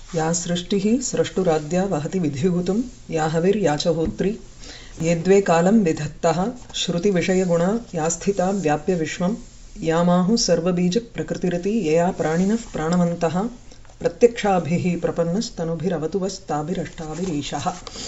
या सृष्टिः स्रष्टुराद्या वहति विधिभूतं या हविर्या च होत्री यद्वे कालं विधत्तः श्रुतिविषयगुणा या स्थिता व्याप्य विश्वं यामाहुः सर्वबीजप्रकृतिरिति यया प्राणिनः प्राणवन्तः प्रत्यक्षाभिः प्रपन्नस्तनुभिरवतु वस्ताभिरष्टाभिरीशः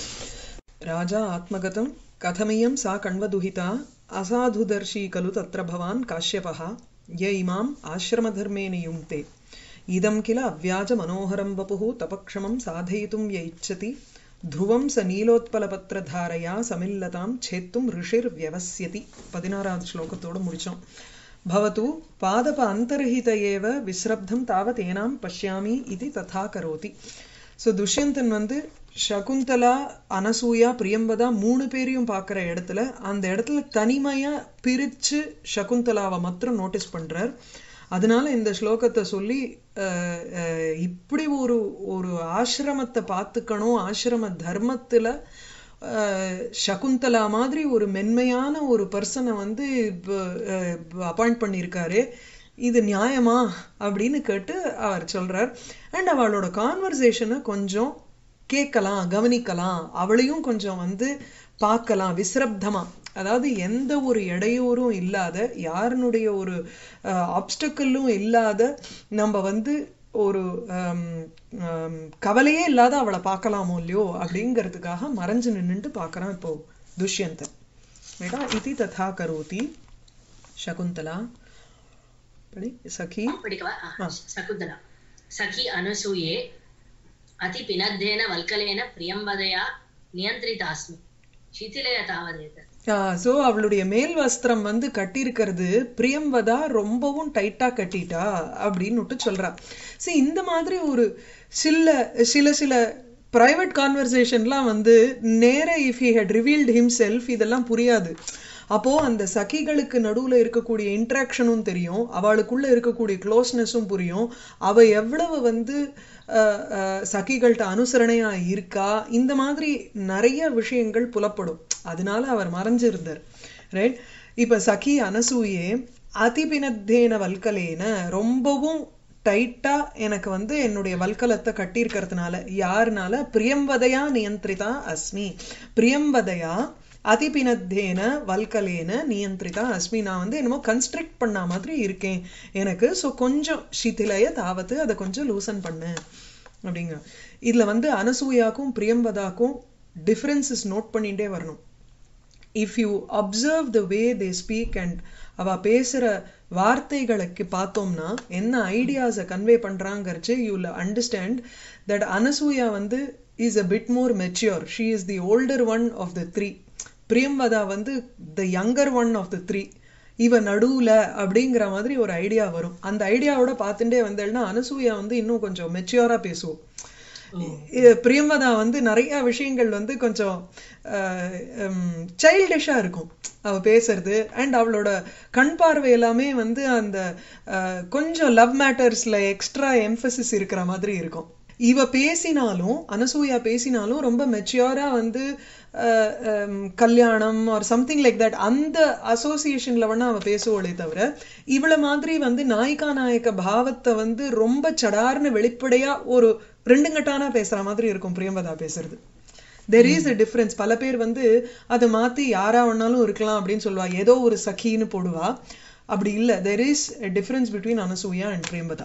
राजा आत्मगतं कथमियं सा कण्वदुहिता असाधुदर्शी खलु तत्र भवान् काश्यपः य इमाम् आश्रमधर्मे नियुङ्क्ते इदं किल अव्याजमनोहरं वपुः तपक्षमं साधयितुं य इच्छति ध्रुवं स நீலோத்பலபத்திரதாரையா சமில்லதாம் சேத்தும் ரிஷிர்வியவசியதி பதினாறாவது ஸ்லோகத்தோடு முடிச்சோம் भवतु पादप अन्तर्हित एव विस्रब्धं तावत् एनां पश्यामि इति तथा करोति ஸோ துஷ்யந்தன் வந்து சகுந்தலா அனசூயா பிரியம்பதா மூணு பேரையும் பார்க்குற இடத்துல அந்த இடத்துல தனிமையா பிரிச்சு சகுந்தலாவை மாத்திரம் நோட்டீஸ் பண்றார் அதனால இந்த ஸ்லோகத்தை சொல்லி இப்படி ஒரு ஒரு ஆசிரமத்தை பார்த்துக்கணும் ஆசிரம தர்மத்துல சகுந்தலா மாதிரி ஒரு மென்மையான ஒரு பர்சனை வந்து அப்பாயிண்ட் பண்ணியிருக்காரு இது நியாயமா அப்படின்னு கேட்டு அவர் சொல்றார் அண்ட் அவளோட கான்வர்சேஷனை கொஞ்சம் கேட்கலாம் கவனிக்கலாம் அவளையும் கொஞ்சம் வந்து பார்க்கலாம் விசிரப்தமா அதாவது எந்த ஒரு இடையூறும் இல்லாத யாருனுடைய ஒரு ஆப்ஸ்டக்கிளும் இல்லாத நம்ம வந்து ஒரு கவலையே இல்லாத அவளை பார்க்கலாமோ இல்லையோ அப்படிங்கிறதுக்காக மறைஞ்சு நின்றுட்டு பார்க்கறான் இப்போ துஷ்யந்தன் बेटा इति तथा करोति शकुन्तला पढ़ी सखी पठिकवा शकुन्तला सखी अनसूये अतिपिनद्धेन वल्कलेन प्रियंवदया नियन्त्रितास्मि शिथिलय तावदेत ஸோ அவளுடைய மேல் வஸ்திரம் வந்து கட்டியிருக்கிறது பிரியம்பதா ரொம்பவும் டைட்டா கட்டிட்டா அப்படின்னு சொல்றா சரி இந்த மாதிரி ஒரு சில சில சில ப்ரைவேட் கான்வர்சேஷன்லாம் வந்து நேர if he had revealed himself இதெல்லாம் புரியாது அப்போ அந்த சகிகளுக்கு நடுவுல இருக்கக்கூடிய இன்ட்ராக்ஷனும் தெரியும் அவளுக்குள்ள இருக்கக்கூடிய க்ளோஸ்னஸும் புரியும் அவ எவ்வளவு வந்து சகிகள்கிட்ட அனுசரணையா இருக்கா இந்த மாதிரி நிறைய விஷயங்கள் புலப்படும் அதனால அவர் மறைஞ்சிருந்தார் ரைட் இப்ப சகி அனசூயே அதிபினத்தேன வல்கலேன ரொம்பவும் டைட்டா எனக்கு வந்து என்னுடைய வல்கலத்தை கட்டியிருக்கிறதுனால யாருனால பிரியம்பதையா நியந்திரிதா அஸ்மி பிரியம்பதையா அதிபினத்தேன வல்கலேன நியந்திரிதா அஸ்மி நான் வந்து என்னமோ கன்ஸ்ட்ரக்ட் பண்ண மாதிரி இருக்கேன் எனக்கு ஸோ கொஞ்சம் சிதிலைய தாவத்து அதை கொஞ்சம் லூசன் பண்ணு அப்படிங்க இதுல வந்து அனசூயாக்கும் பிரியம்பதாக்கும் டிஃப்ரென்சஸ் நோட் பண்ணிட்டே வரணும் if you observe the way they speak and அவ பேசுற வார்த்தைகளுக்கு பார்த்தோம்னா என்ன ஐடியாஸை கன்வே பண்றாங்கிறச்சு யூ அண்டர்ஸ்டாண்ட் தட் அனசூயா வந்து is a bit more mature she is the older one of the three Priyamvada வந்து the younger one of the three இவ நடுவுல அப்படிங்கிற மாதிரி ஒரு ஐடியா வரும் அந்த ஐடியாவோட பார்த்துட்டே வந்தேன்னா அனசூயா வந்து இன்னும் கொஞ்சம் மெச்சியோரா பேசுவோம் பிரியம்பதா வந்து நிறைய விஷயங்கள் வந்து கொஞ்சம் சைல்டிஷா இருக்கும் அவ பேசுறது அண்ட் அவளோட கண் பார்வை எல்லாமே வந்து அந்த கொஞ்சம் லவ் மேட்டர்ஸ்ல எக்ஸ்ட்ரா எம்பசிஸ் இருக்கிற மாதிரி இருக்கும் இவ பேசினாலும் அனசூயா பேசினாலும் ரொம்ப மெச்சியோரா வந்து கல்யாணம் ஆர் சம்திங் லைக் தட் அந்த அசோசியேஷன்ல வேணா அவ பேசுவோளே தவிர இவள மாதிரி வந்து நாயிகா நாயக்க பாவத்தை வந்து ரொம்ப சடார்னு வெளிப்படையா ஒரு ரெண்டுங்கட்டானா பேசுற மாதிரி இருக்கும் பிரியம்பதா பேசுறது தெர் இஸ் அ டிஃபரன்ஸ் பல பேர் வந்து அதை மாத்தி யாரா வேணாலும் இருக்கலாம் அப்படின்னு சொல்லுவா ஏதோ ஒரு சகின்னு போடுவா அப்படி இல்ல there is difference between Anasuya and Priyamvada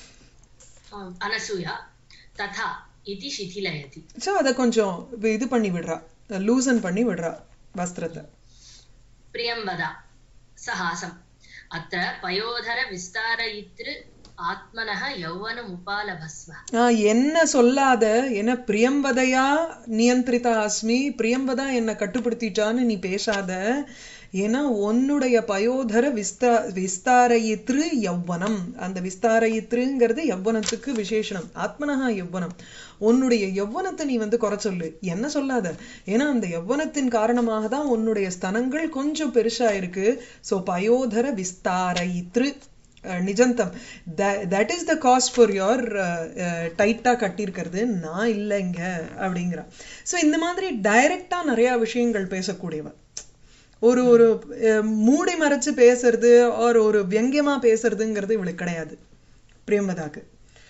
Anasuya ததா இதி சிதிலயதி சோ அத கொஞ்சம் இது பண்ணி விடுறா லூசன் பண்ணி விடுறா வஸ்திரத்தை பிரியம்பதா சஹாசம் அத்த பயோதர விஸ்தாரயித்ரு ஆத்மனக யௌவனம் உபாலபஸ்வ என்ன சொல்லாத என்ன பிரியம்பதையா நியந்திரிதா அஸ்மி பிரியம்பதா என்ன கட்டுப்படுத்திட்டான்னு நீ பேசாத ஏன்னா உன்னுடைய பயோதர விஸ்தா விஸ்தாரயித்ரு யௌவனம் அந்த விஸ்தாரயித்ருங்கிறது யௌவனத்துக்கு விசேஷனம் ஆத்மனகா யௌவனம் உன்னுடைய யௌவனத்தை நீ வந்து குறை சொல்லு என்ன சொல்லாத ஏன்னா அந்த யௌவனத்தின் காரணமாக தான் உன்னுடைய ஸ்தனங்கள் கொஞ்சம் பெருசா இருக்கு சோ பயோதர விஸ்தாரயித்ரு நிஜந்தம் that is the cost for your டைட்டா கட்டியிருக்கிறது நான் இல்லைங்க அப்படிங்கிறா ஸோ இந்த மாதிரி டைரக்டா நிறைய விஷயங்கள் பேசக்கூடியவன் ஒரு ஒரு மூடி மறைச்சு பேசுறது ஒரு ஒரு வியங்கியமா பேசுறதுங்கிறது இவளுக்கு கிடையாது பிரேமதாக்கு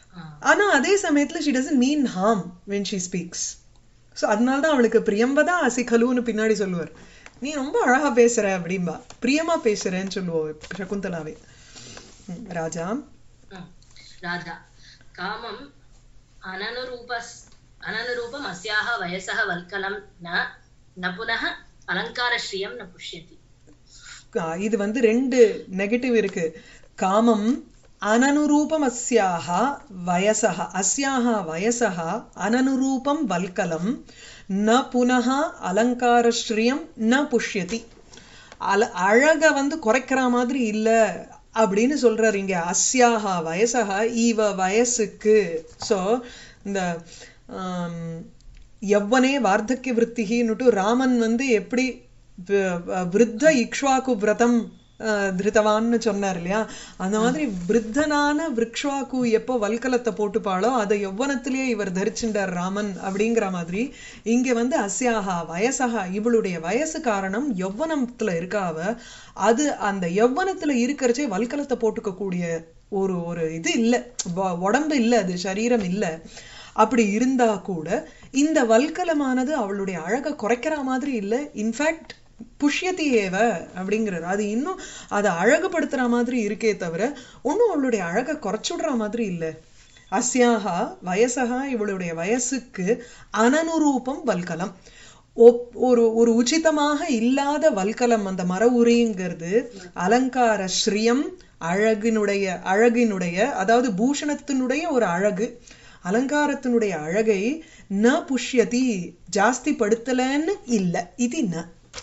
ஆ. ஆனா அதே சமயத்துல she doesn't mean harm when she speaks so அதனால தான் அவளுக்கு பிரியம்பதா அசிகலுன்னு பின்னாடி சொல்லுவார் நீ ரொம்ப அழகா பேசுற அப்படிம்பா பிரியமா பேசுறேன்னு சொல்லுவோம் சகுந்தலாவே ம், ராஜா ம். ராஜா காமம் அனனுரூபஸ் அனனுரூபம் அஸ்யாः வயசः வல்கலம் ந ந புனः அலங்காரஸ்ரீயம் ந புஷ்யதி கா- இது வந்து ரெண்டு நெகட்டிவ் இருக்கு காமம் அனனுரூபம் அஸ்யாக வயசः அஸ்யாக வயசः அனனுரூபம் வல்கலம் ந புனः அலங்காரஸ்ரீயம் ந புஷ்யதி அல அழக வந்து குறைக்கிற மாதிரி இல்ல அப்படின்னு சொல்றாரு இங்க அஸ்யாக வயசக இவ வயசுக்கு சோ இந்த ஆம், யவ்வனே வார்த்தக்கிய விற்த்திகின்னுட்டு ராமன் வந்து எப்படி வி- வ- விருத்த இக்ஷ்வாக்கு விரதம் அஹ், திருத்தவான்னு சொன்னார் இல்லையா அந்த மாதிரி விருத்தனான விரக்ஷ்வாக்கு எப்போ வல்கலத்தை போட்டுப்பாளோ அதை யௌவனத்திலேயே இவர் தரிச்சுண்டார் ராமன் அப்படிங்கிற மாதிரி இங்க வந்து அஸ்யாகா வயசகா இவளுடைய வயசு காரணம் யௌவனத்துல இருக்காவ அது அந்த யௌவனத்துல இருக்கிறச்சே வல்கலத்தை போட்டுக்க கூடிய ஒரு ஒரு இது இல்ல வ- உடம்பு இல்ல அது சரீரம் இல்ல அப்படி இருந்தா கூட இந்த வல்கலமானது அவளுடைய அழகை குறைக்கிற மாதிரி இல்ல இன்ஃபேக்ட் புஷ்யதி ஏவ அப்படிங்கிறார் அது இன்னும் அதை அழகுபடுத்துற மாதிரி இருக்கே தவிர ஒன்றும் அவளுடைய அழகை குறைச்சுடுற மாதிரி இல்ல அஸ்யாகா வயசகா இவளுடைய வயசுக்கு அனனுரூபம் வல்கலம் ஒப்- ஒரு ஒரு உச்சிதமாக இல்லாத வல்கலம் அந்த மர உரிங்கிறது அலங்கார ஸ்ரீயம் அழகினுடைய அழகினுடைய அதாவது பூஷணத்தினுடைய ஒரு அழகு அலங்காரத்தினுடைய அழகை ந புஷ்யதி ஜாஸ்தி படுத்தலன்னு இல்ல இது ந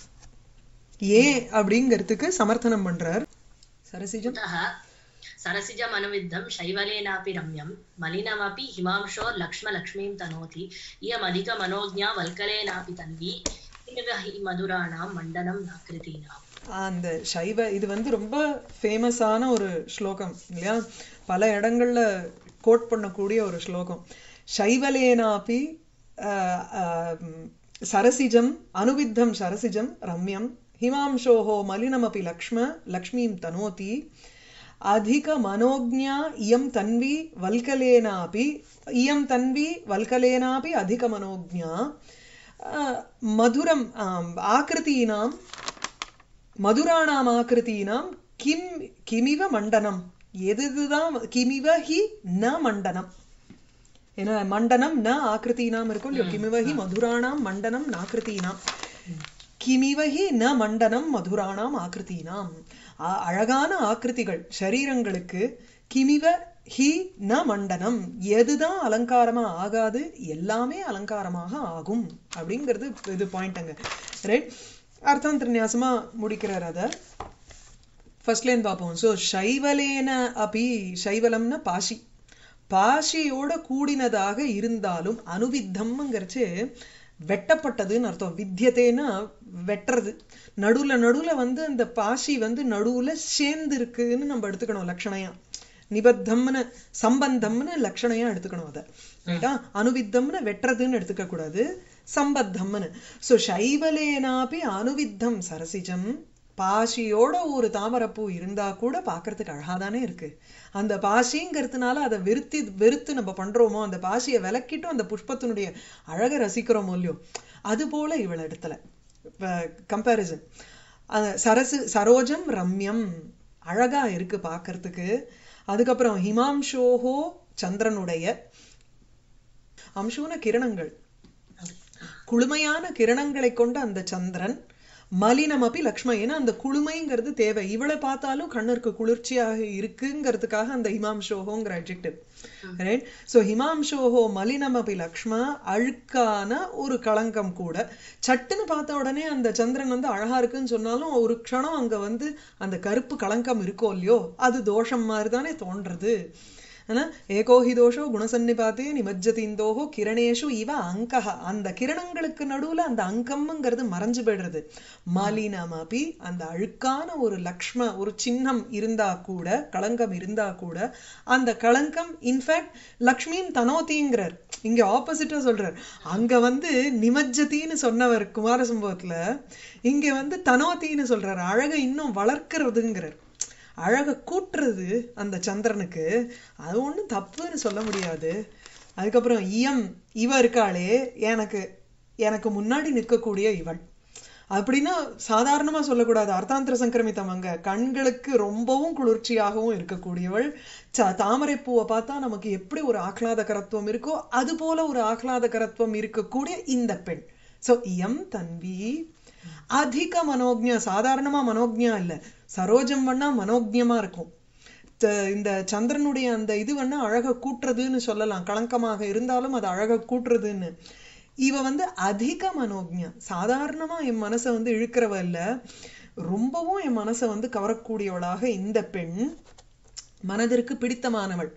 ஏன் அப்படிங்கிறதுக்கு சமர்த்தனம் பண்றார் சரசிஜம் कुतः सरसिजमनुविद्धं शैवलेनापि रम्यं मलिनमपि हिमांशोर्लक्ष्मलक्ष्मीं तनोति इयमधिकमनोज्ञा वल्कलेनापि तन्वी किमिव हि मधुराणां मण्डनं नाकृतीनाम् அந்த சைவ இது வந்து ரொம்ப ஃபேமஸான ஒரு ஸ்லோகம் இல்லையா பல இடங்கள்ல கோட் பண்ணக்கூடிய ஒரு ஸ்லோகம் சைவலேனாபி ஆஹ், ஆஹ், சரசிஜம் அனுவித்தம் சரசிஜம் ரம்யம் ஹிமாம்சோஹோ மலினமபி லக்ஷ்ம லக்ஷ்மீம் தனோதி அதிக மனோஜ்ஞா இயம் தன்வி வல்கலேனாபி இயம் தன்வி வல்கலேனாபி அதிக மனோஜ்ஞா ஆஹ், மதுரம் ஆம், ஆக்ருதீனாம் மதுராணாம் ஆக்கிருத்தீனாம் கிம் கிமிவ மண்டனம் எதுதான் கிமிவ ஹி ந மண்டனம் ஏன்னா மண்டனம் ந ஆக்கிருத்தீனாம் இருக்கும் இல்லையோ கிமிவ ஹி மதுராணாம் மண்டனம் நாக்கிருத்தீனாம் கிமிவ ஹி ந மண்டனம் மதுராணாம் ஆக்கிருத்தீனாம் அ- அழகான ஆக்கிருதிகள் சரீரங்களுக்கு கிமிவ ஹி ந மண்டனம் எதுதான் அலங்காரமா ஆகாது எல்லாமே அலங்காரமாக ஆகும் அப்படிங்கிறது இது பாயிண்ட் அங்க ரைட் அர்த்தம் திருநியாசமா முடிக்கிறார் அத ஃபர்ஸ்ட் லைன் பார்ப்போம் ஸோ சைவலேன அபி சைவலம்னா பாசி பாசியோட கூடினதாக இருந்தாலும் அனுவித்தம்ங்கிறச்சு வெட்டப்பட்டதுன்னு அர்த்தம் வித்தியதேனா வெட்டுறது நடுவுல நடுவுல வந்து அந்த பாசி வந்து நடுவுல சேர்ந்து இருக்குன்னு நம்ம எடுத்துக்கணும் லட்சணையா நிபத்தம்னு சம்பந்தம்னு லட்சணையா எடுத்துக்கணும் அதை ரைட்டா அனுவித்தம்னு வெட்டுறதுன்னு எடுத்துக்க கூடாது சம்பத்தம்னு சோ சைவலேனாபி அனுவித்தம் சரசிஜம் பாசியோட ஒரு தாமரைப்பூ இருந்தா கூட பார்க்கிறதுக்கு அழகாதானே இருக்கு அந்த பாசிங்கிறதுனால அதை வெறுத்தி வெறுத்து நம்ம பண்றோமோ அந்த பாசியை விலக்கிட்டும் அந்த புஷ்பத்தினுடைய அழகை ரசிக்கிறோமோ இல்லையோ அது போல இவள் இடத்துல கம்பேரிசன் சரசு சரோஜம் ரம்யம் அழகா இருக்கு பார்க்கிறதுக்கு அதுக்கப்புறம் ஹிமாம்சோஹோ சந்திரனுடைய அம்சோன கிரணங்கள் குளுமையான கிரணங்களை கொண்ட அந்த சந்திரன் மலினமப்பி லக்ஷ்ம ஏன்னா அந்த குளுமைங்கிறது தேவை இவளை பார்த்தாலும் கண்ணிற்கு குளிர்ச்சியாக இருக்குங்கிறதுக்காக அந்த ஹிமாம்சோஹோங்கிற அட்ஜெக்டிவ் ரைட் ஸோ ஹிமாம்சோஹோ மலினமபி லக்ஷ்ம அழுக்கான ஒரு களங்கம் கூட சட்டுன்னு பார்த்த உடனே அந்த சந்திரன் வந்து அழகா இருக்குன்னு சொன்னாலும் ஒரு க்ஷணம் அங்க வந்து அந்த கருப்பு களங்கம் இருக்கோ இல்லையோ அது தோஷம் மாதிரி தானே தோன்றது ஆனா ஏகோ ஹி தோஷோ குணசன்னிபாத்தே நிமஜ்ஜதீந்தோஹோ கிரணேஷு இவ அங்கஹ அந்த கிரணங்களுக்கு நடுவுல அந்த அங்கம்ங்கிறது மறைஞ்சு போயிடுறது மலினமபி அந்த அழுக்கான ஒரு லக்ஷ்ம ஒரு சின்னம் இருந்தா கூட களங்கம் இருந்தா கூட அந்த களங்கம் இன்ஃபேக்ட் லக்ஷ்மியின் தனோத்திங்கிறார் இங்க ஆப்போசிட்டா சொல்றார் அங்க வந்து நிமஜ்ஜதின்னு சொன்னவர் குமார சம்பவத்துல இங்க வந்து தனோத்தின்னு சொல்றார் அழகை இன்னும் வளர்க்கிறதுங்கிறார் அழக கூட்டுறது அந்த சந்திரனுக்கு அது ஒண்ணும் தப்புன்னு சொல்ல முடியாது அதுக்கப்புறம் இயம் இவ இருக்காளே எனக்கு எனக்கு முன்னாடி நிற்கக்கூடிய இவள் அப்படின்னா சாதாரணமா சொல்லக்கூடாது அர்த்தாந்திர சங்கிரமித்தம் அங்க கண்களுக்கு ரொம்பவும் குளிர்ச்சியாகவும் இருக்கக்கூடியவள் ச தாமரை பூவை பார்த்தா நமக்கு எப்படி ஒரு ஆஹ்லாதகரத்துவம் இருக்கோ அது போல ஒரு ஆஹ்லாதகரத்துவம் இருக்கக்கூடிய இந்த பெண் சோ இயம் தன்வி அதிக மனோஜ்ஞா சாதாரணமா மனோஜ்ஞா இல்ல சரோஜம் பண்ணா மனோஜ்ஞமா இருக்கும் த- இந்த சந்திரனுடைய அந்த இது வேணா அழக கூட்டுறதுன்னு சொல்லலாம் களங்கமாக இருந்தாலும் அது அழக கூட்டுறதுன்னு இவ வந்து அதிக மனோஜ்ஞா சாதாரணமா என் மனசை வந்து இழுக்கிறவ இல்ல ரொம்பவும் என் மனசை வந்து கவரக்கூடியவளாக இந்த பெண் மனதிற்கு பிடித்தமானவள்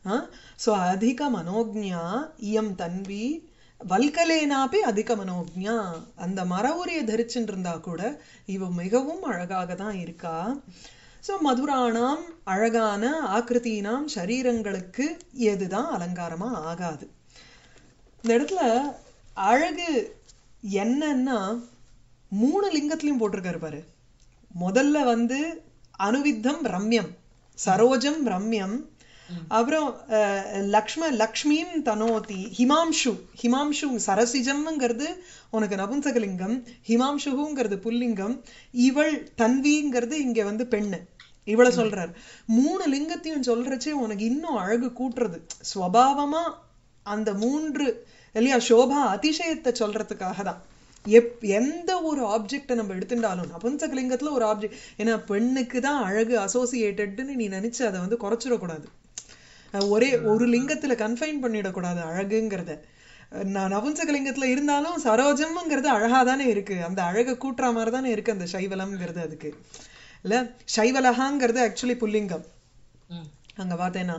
சோ அதிக மனோஜ்ஞா இயம் தன்வி வல்கலேனாப்பி அதிக மனோஜ்ஞா அந்த மர உரிய தரிச்சுட்டு இருந்தா கூட இவ மிகவும் அழகாக தான் இருக்கா சோ மதுராணாம் அழகான ஆக்கிருத்தினாம் சரீரங்களுக்கு எதுதான் அலங்காரமா ஆகாது இந்த இடத்துல அழகு என்னன்னா மூணு லிங்கத்திலையும் போட்டிருக்காரு பாரு முதல்ல வந்து அனுவித்தம் ரம்யம் சரோஜம் ரம்யம் அப்புறம் அஹ், லக்ஷ்ம லக்ஷ்மியும் தனோதி ஹிமாம்ஷு ஹிமாம்ஷு சரசிஜம்ங்கிறது உனக்கு நபும்சகலிங்கம் ஹிமாம்ஷுங்கிறது புல்லிங்கம் இவள் தன்விங்கிறது இங்க வந்து பெண்ணு இவளை சொல்றார் மூணு லிங்கத்தையும் சொல்றச்சே உனக்கு இன்னும் அழகு கூட்டுறது ஸ்வபாவமா அந்த மூன்று இல்லையா சோபா அதிசயத்தை சொல்றதுக்காக தான் எப் எந்த ஒரு ஆப்ஜெக்டை நம்ம எடுத்துட்டாலும் நபும்சகலிங்கத்துல ஒரு ஆப்ஜெக்ட் ஏன்னா பெண்ணுக்கு தான் அழகு அசோசியேட்டட்னு நீ நினைச்சு அதை வந்து குறைச்சிடக்கூடாது அஹ் ஒரே ஒரு லிங்கத்துல கன்ஃபைன் பண்ணிடக்கூடாது அழகுங்கிறத அஹ் ந- நபும்சகலிங்கத்துல இருந்தாலும் சரோஜம்ங்கிறது அழகா தானே இருக்கு அந்த அழகை கூட்டுற மாதிரி தானே இருக்கு அந்த சைவலம்ங்கிறது அதுக்கு இல்ல சைவலகாங்கிறது ஆக்சுவலி புல்லிங்கம் ம். அங்க பார்த்தேன்னா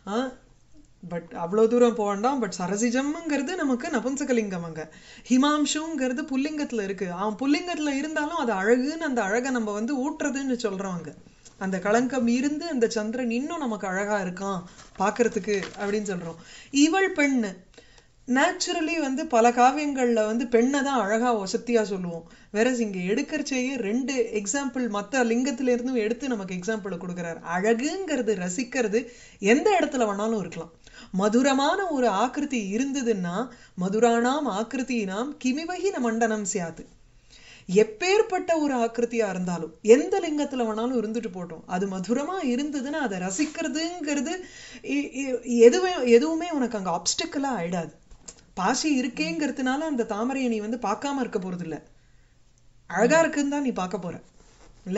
பட் அவ்வளவு தூரம் போக வேண்டாம் பட் சரசிஜம்ங்கிறது நமக்கு நபும்சகலிங்கம் அங்க ஹிமாம்ஷுங்கிறது புல்லிங்கத்துல இருக்கு அவன் புல்லிங்கத்துல இருந்தாலும் அது அழகுன்னு அந்த அழகை நம்ம வந்து ஊட்டுறதுன்னு சொல்றோம் அங்க அந்த களங்கம் இருந்து அந்த சந்திரன் இன்னும் நமக்கு அழகா இருக்கான் பார்க்கிறதுக்கு அப்படின்னு சொல்றோம் இவள் பெண்ணு நேச்சுரலி வந்து பல காவியங்கள்ல வந்து பெண்ணை தான் அழகா வசத்தியா சொல்லுவோம் வேற இங்க எடுக்கிறச்சேயே ரெண்டு எக்ஸாம்பிள் மத்த லிங்கத்துல இருந்தும் எடுத்து நமக்கு எக்ஸாம்பிள் கொடுக்குறாரு அழகுங்கிறது ரசிக்கிறது எந்த இடத்துல வேணாலும் இருக்கலாம் மதுரமான ஒரு ஆக்கிருதி இருந்ததுன்னா மதுரானாம் ஆக்கிருத்தினாம் கிமிவகி ந மண்டனம் சியாது எப்பேற்பட்ட ஒரு ஆக்கிருத்தியா இருந்தாலும் எந்த லிங்கத்துல வேணாலும் இருந்துட்டு போட்டோம் அது மதுரமா இருந்ததுன்னா அதை ரசிக்கிறதுங்கிறது இ- இ- எதுவே எதுவுமே உனக்கு அங்க ஆப்ஸ்டிக்கலா ஆயிடாது பாசி இருக்கேங்கிறதுனால அந்த தாமரையை நீ வந்து பார்க்காம இருக்க போறது இல்ல அழகா இருக்குன்னு தான் நீ பார்க்க போற இல்ல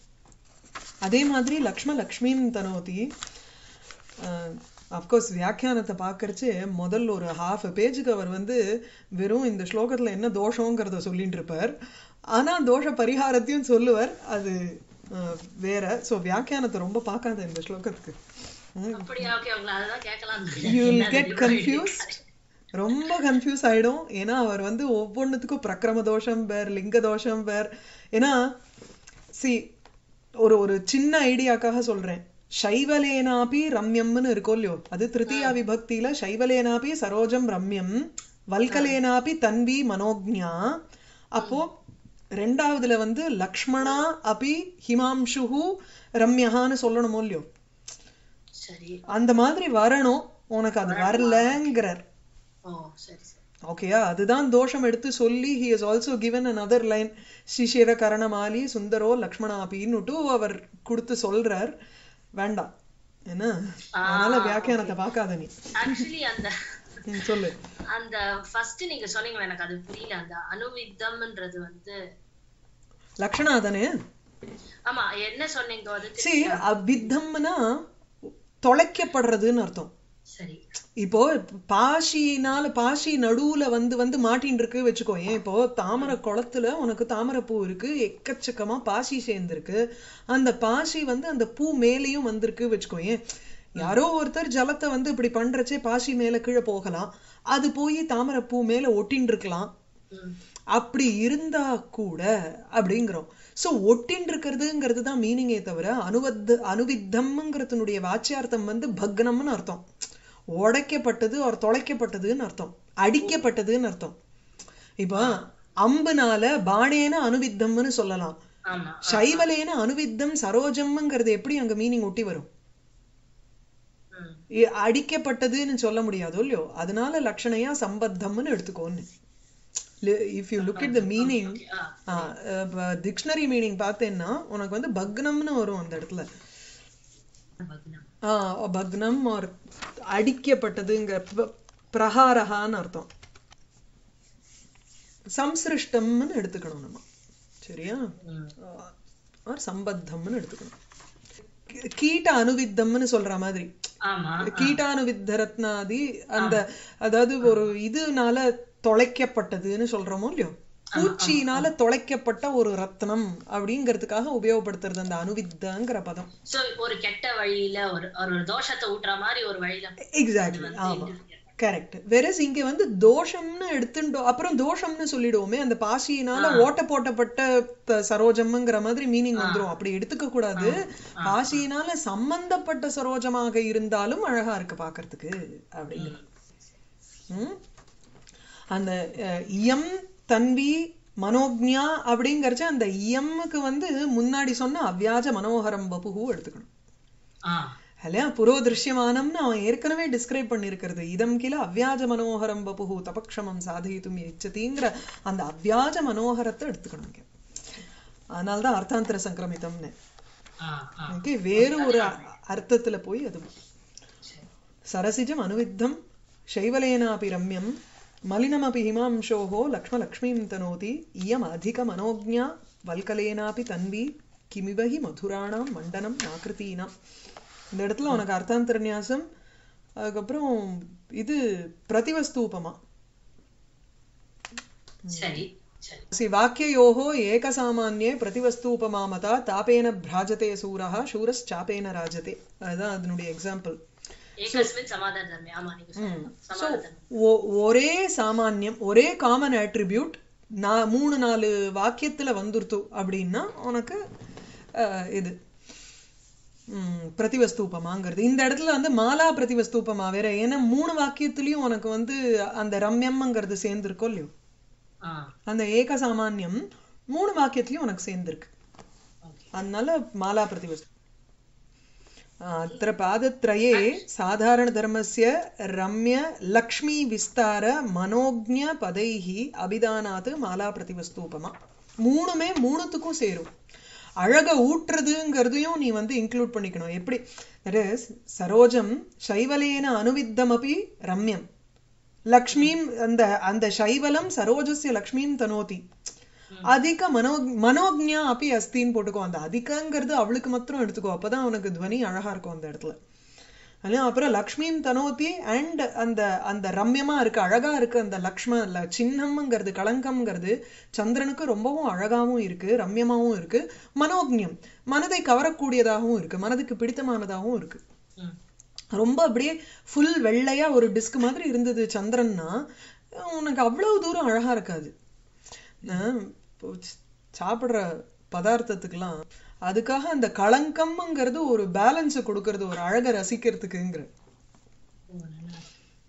அதே மாதிரி லக்ஷ்ம லக்ஷ்மியும் தனோதி அப்கோர்ஸ் வியாக்கியானத்தை பார்க்கறச்சு முதல் ஒரு ஹாஃப் பேஜுக்கு அவர் வந்து வெறும் இந்த ஸ்லோகத்துல என்ன தோஷங்கிறத சொல்லிட்டு இருப்பார் ஆனா தோஷ பரிகாரத்தையும் சொல்லுவார் அது அஹ், வேற சோ வியாக்கியானத்தை ரொம்ப பார்க்காத இந்த ஸ்லோகத்துக்கு அப்படியா ஓகே உங்களை அததான் கேட்கலாம் யூ வில் கெட் கன்ஃபியூஸ்ட் ரொம்ப கன்ஃபியூஸ் ஆயிடும் ஏன்னா அவர் வந்து ஒவ்வொன்றுத்துக்கும் பிரக்கிரம தோஷம் பேர் லிங்க தோஷம் பேர் ஏன்னா சி ஒரு ஒரு சின்ன ஐடியாக்காக சொல்றேன் சைவலேனாபி ரம்யம்னு இருக்கும் இல்லையோ அது திருத்தீயா விபக்தியில சைவலேனாபி சரோஜம் ரம்யம் வல்கலேனாபி தன்வி மனோஜ்ஞா அப்போ ரெண்டாவதுல வந்து லக்ஷ்மணா அபி ஹிமாம்சுஹு ரம்யஹான்னு சொல்லணுமோ இல்லையோ சரி அந்த மாதிரி வரணும் உனக்கு அது வரலங்கிறார் ஓ சரி சரி ஓகேயா அதுதான் தோஷம் எடுத்து சொல்லி he is also given another line சிஷிர கரணமாலி சுந்தரோ லக்ஷ்மணாபின்னுட்டு அவர் கொடுத்து சொல்றார் வேண்டாம் என்ன அதனால வியாக்கியானத்தை பார்க்காத நீ ஆக்சுவலி அந்த ம், சொல்லு அந்த ஃபர்ஸ்ட் நீங்க சொன்னீங்க எனக்கு அது புரியல அந்த அணுவித்தம்ன்றது வந்து லக்ஷணா தானே ஆமா என்ன சொன்னீங்க அது சரி அபித்தம்னா தொலைக்கப்படுறதுன்னு அர்த்தம் சரி இப்போ பாசினால பாசி நடுவுல வந்து வந்து மாட்டின்னு இருக்கு வச்சுக்கோ ஏன் இப்போ தாமரை குளத்துல உனக்கு தாமரை பூ இருக்கு எக்கச்சக்கமா பாசி சேர்ந்திருக்கு அந்த பாசி வந்து அந்த பூ மேலேயும் வந்திருக்கு வச்சுக்கோ ஏன் யாரோ ஒருத்தர் ஜலத்தை வந்து இப்படி பண்றச்சே பாசி மேல கீழே போகலாம் அது போய் தாமரை பூ மேல ஒட்டின்னு இருக்கலாம் ம். அப்படி இருந்தா கூட அப்படிங்கிறோம் சோ ஒட்டின் இருக்கிறதுங்கிறது தான் மீனிங்கே தவிர அனுவத் அனுவித்தம்ங்கிறதுனுடைய வாச்சியார்த்தம் வந்து பக்னம்னு அர்த்தம் உடைக்கப்பட்டது ஒரு தொலைக்கப்பட்டதுன்னு அர்த்தம் அடிக்கப்பட்டதுன்னு அர்த்தம் இப்போ அம்புனால பாணேன அனுவித்தம்னு சொல்லலாம் ஆமா சைவலேன அனுவித்தம் சரோஜம்ங்கிறது எப்படி அங்க மீனிங் ஒட்டி வரும் ம். இ- அடிக்கப்பட்டதுன்னு சொல்ல முடியாதோ இல்லையோ அதனால லட்சணையா சம்பத்தம்னு எடுத்துக்கோன்னு if you look it the meaning ah, dictionary meaning பார்த்தேன்னா உனக்கு வந்து பக்னம்னு வரும் அந்த இடத்துல பக்னம். ஆ, பக்னம் ஒரு அடிக்கப்பட்டதுங்க ப- பிரஹாரஹான்னு அர்த்தம் சம்சிருஷ்டம்னு எடுத்துக்கணும் நம்ம சரியா ம். ஆர் சம்பத்தம்னு எடுத்துக்கணும் கீ- கீட்ட அனுவித்தம்னு சொல்ற மாதிரி ஆமா கீட்டானுவித்தரத்னாதி அந்த அதாவது ஒரு இதுனால தொலைக்கப்பட்டதுன்னு சொல்றோமோ இல்லையோ பூச்சியினால தொலைக்கப்பட்ட ஒரு ரத்னம் அப்படிங்கிறதுக்காக உபயோகப்படுத்துறது அந்த அனுவித்தங்கிற பதம் சோ ஒரு கெட்ட வழியில ஒரு ஒரு தோஷத்தை ஊட்டுற மாதிரி ஒரு வழியில எக்ஸாக்ட்லி ஆமா கரெக்ட் வெரஸ் இங்க வந்து தோஷம்னு எடுத்துட்டோம் அப்புறம் தோஷம்னு சொல்லிடுவோமே அந்த பாசியினால ஓட்ட போட்டப்பட்ட த- சரோஜம்ங்கிற மாதிரி மீனிங் வந்துரும் அப்படி எடுத்துக்க கூடாது பாசியினால சம்பந்தப்பட்ட சரோஜமாக இருந்தாலும் அழகா இருக்கு பாக்குறதுக்கு அப்படிங்கிறது ம்? அந்த அஹ், இயம் தன்வி மனோக்ஞா அப்படிங்கறச்ச அந்த இயம்முக்கு வந்து முன்னாடி சொன்ன அவ்யாஜ மனோகரம் வபுகு எடுத்துக்கணும் ஆ இல்லையா புரோ திருஷ்யமானம்னு அவன் ஏற்கனவே டிஸ்கிரைப் பண்ணியிருக்கிறது இதம் கில அவ்யாஜ மனோகரம் பபுகு தபக்ஷமம் சாதயித்தும் இச்சதிங்கிற அந்த அவ்யாஜ மனோகரத்தை எடுத்துக்கணும் இங்க அதனால்தான் அர்த்தாந்தர சங்கிரமிதம்னு ஆ ஆ ஓகே வேறு ஒரு அ- அர்த்தத்துல போய் அது சரி. சரசிஜம் அனுவித்தம் शैवलेनापि रम्यं मलिनमपि हिमांशोः लक्ष्मलक्ष्मीं तनोति इयम् अधिकमनोज्ञा वल्कलेनापि तन्वी किमिव हि मधुराणां मण्डनं नाकृतीनाம் இந்த இடத்துல உனக்கு அர்த்தாந்தர நியாசம் அதுக்கப்புறம் இது பிரதிவஸ்தூபமா சரி சரி சி வாக்கியயோः ஏகசாமான்யே பிரதிவஸ்தூபமாமதா தாபேன பிராஜதே சூரः சூரश्चापेन ராஜதே அதுதான் அதனுடைய எக்ஸாம்பிள் ஏகஸ்மின் சமாதான தர்மே ஆமா நீங்க சொல்லலாம் சமாதான தர்மம் ஒ- ஒரே சாமான்யம் ஒரே காமன் attribute நான் மூணு நாலு வாக்கியத்துல வந்துருத்து அப்படின்னா உனக்கு அஹ், இது ம், பிரதிவஸ்தூபமாங்கிறது இந்த இடத்துல வந்து மாலா பிரதிவஸ்தூபமா வேற ஏன்னா மூணு வாக்கியத்திலயும் உனக்கு வந்து அந்த ரம்யம்ங்கிறது சேர்ந்திருக்கோ இல்லையோ ஆ அந்த ஏக சாமான்யம் மூணு வாக்கியத்திலயும் உனக்கு சேர்ந்திருக்கு ஓகே அதனால மாலா प्रतिवस्तु अत्र पादत्रये साधारणधर्मस्य रम्य लक्ष्मी विस्तार मनोज्ञ पदैः அபிதானாத் மாலா பிரதிவஸ்தூபமா மூணுமே மூணுத்துக்கும் சேரும் அழக ஊட்டுறதுங்கிறதையும் நீ வந்து இன்க்ளூட் பண்ணிக்கணும் எப்படி that is சரோஜம் சைவலேன அனுவித்தமபி ரம்யம் லக்ஷ்மீம் அந்த அந்த சைவலம் சரோஜஸ்ய லக்ஷ்மீம் தனோதி அதிக மனோ மனோஜ்ஞா அப்படி அஸ்தின்னு போட்டுக்கோ அந்த அதிகங்கிறது அவளுக்கு மாத்திரம் எடுத்துக்கோ அப்பதான் அவனுக்கு துவனி அழகா இருக்கும் அந்த இடத்துல அதனால அப்புறம் லக்ஷ்மியும் தனோதி அண்ட் அந்த அந்த ரம்யமா இருக்கு அழகா இருக்கு அந்த லக்ஷ்ம ல- சின்னம்ங்கிறது களங்கம்ங்கிறது சந்திரனுக்கு ரொம்பவும் அழகாவும் இருக்கு ரம்யமாவும் இருக்கு மனோஜ்ஞம் மனதை கவரக்கூடியதாகவும் இருக்கு மனதுக்கு பிடித்தமானதாகவும் இருக்கு ம் ரொம்ப அப்படியே ஃபுல் வெள்ளையா ஒரு டிஸ்க் மாதிரி இருந்தது சந்திரன்னா உனக்கு அவ்வளவு தூரம் அழகா இருக்காது நான் இப்போ ஸ்- சாப்பிடுற பதார்த்தத்துக்கெல்லாம் அதுக்காக அந்த களங்கம்ங்கிறது ஒரு பேலன்ஸ் கொடுக்கறது ஒரு அழகை ரசிக்கிறதுக்குங்கிற ஓ, நல்லா.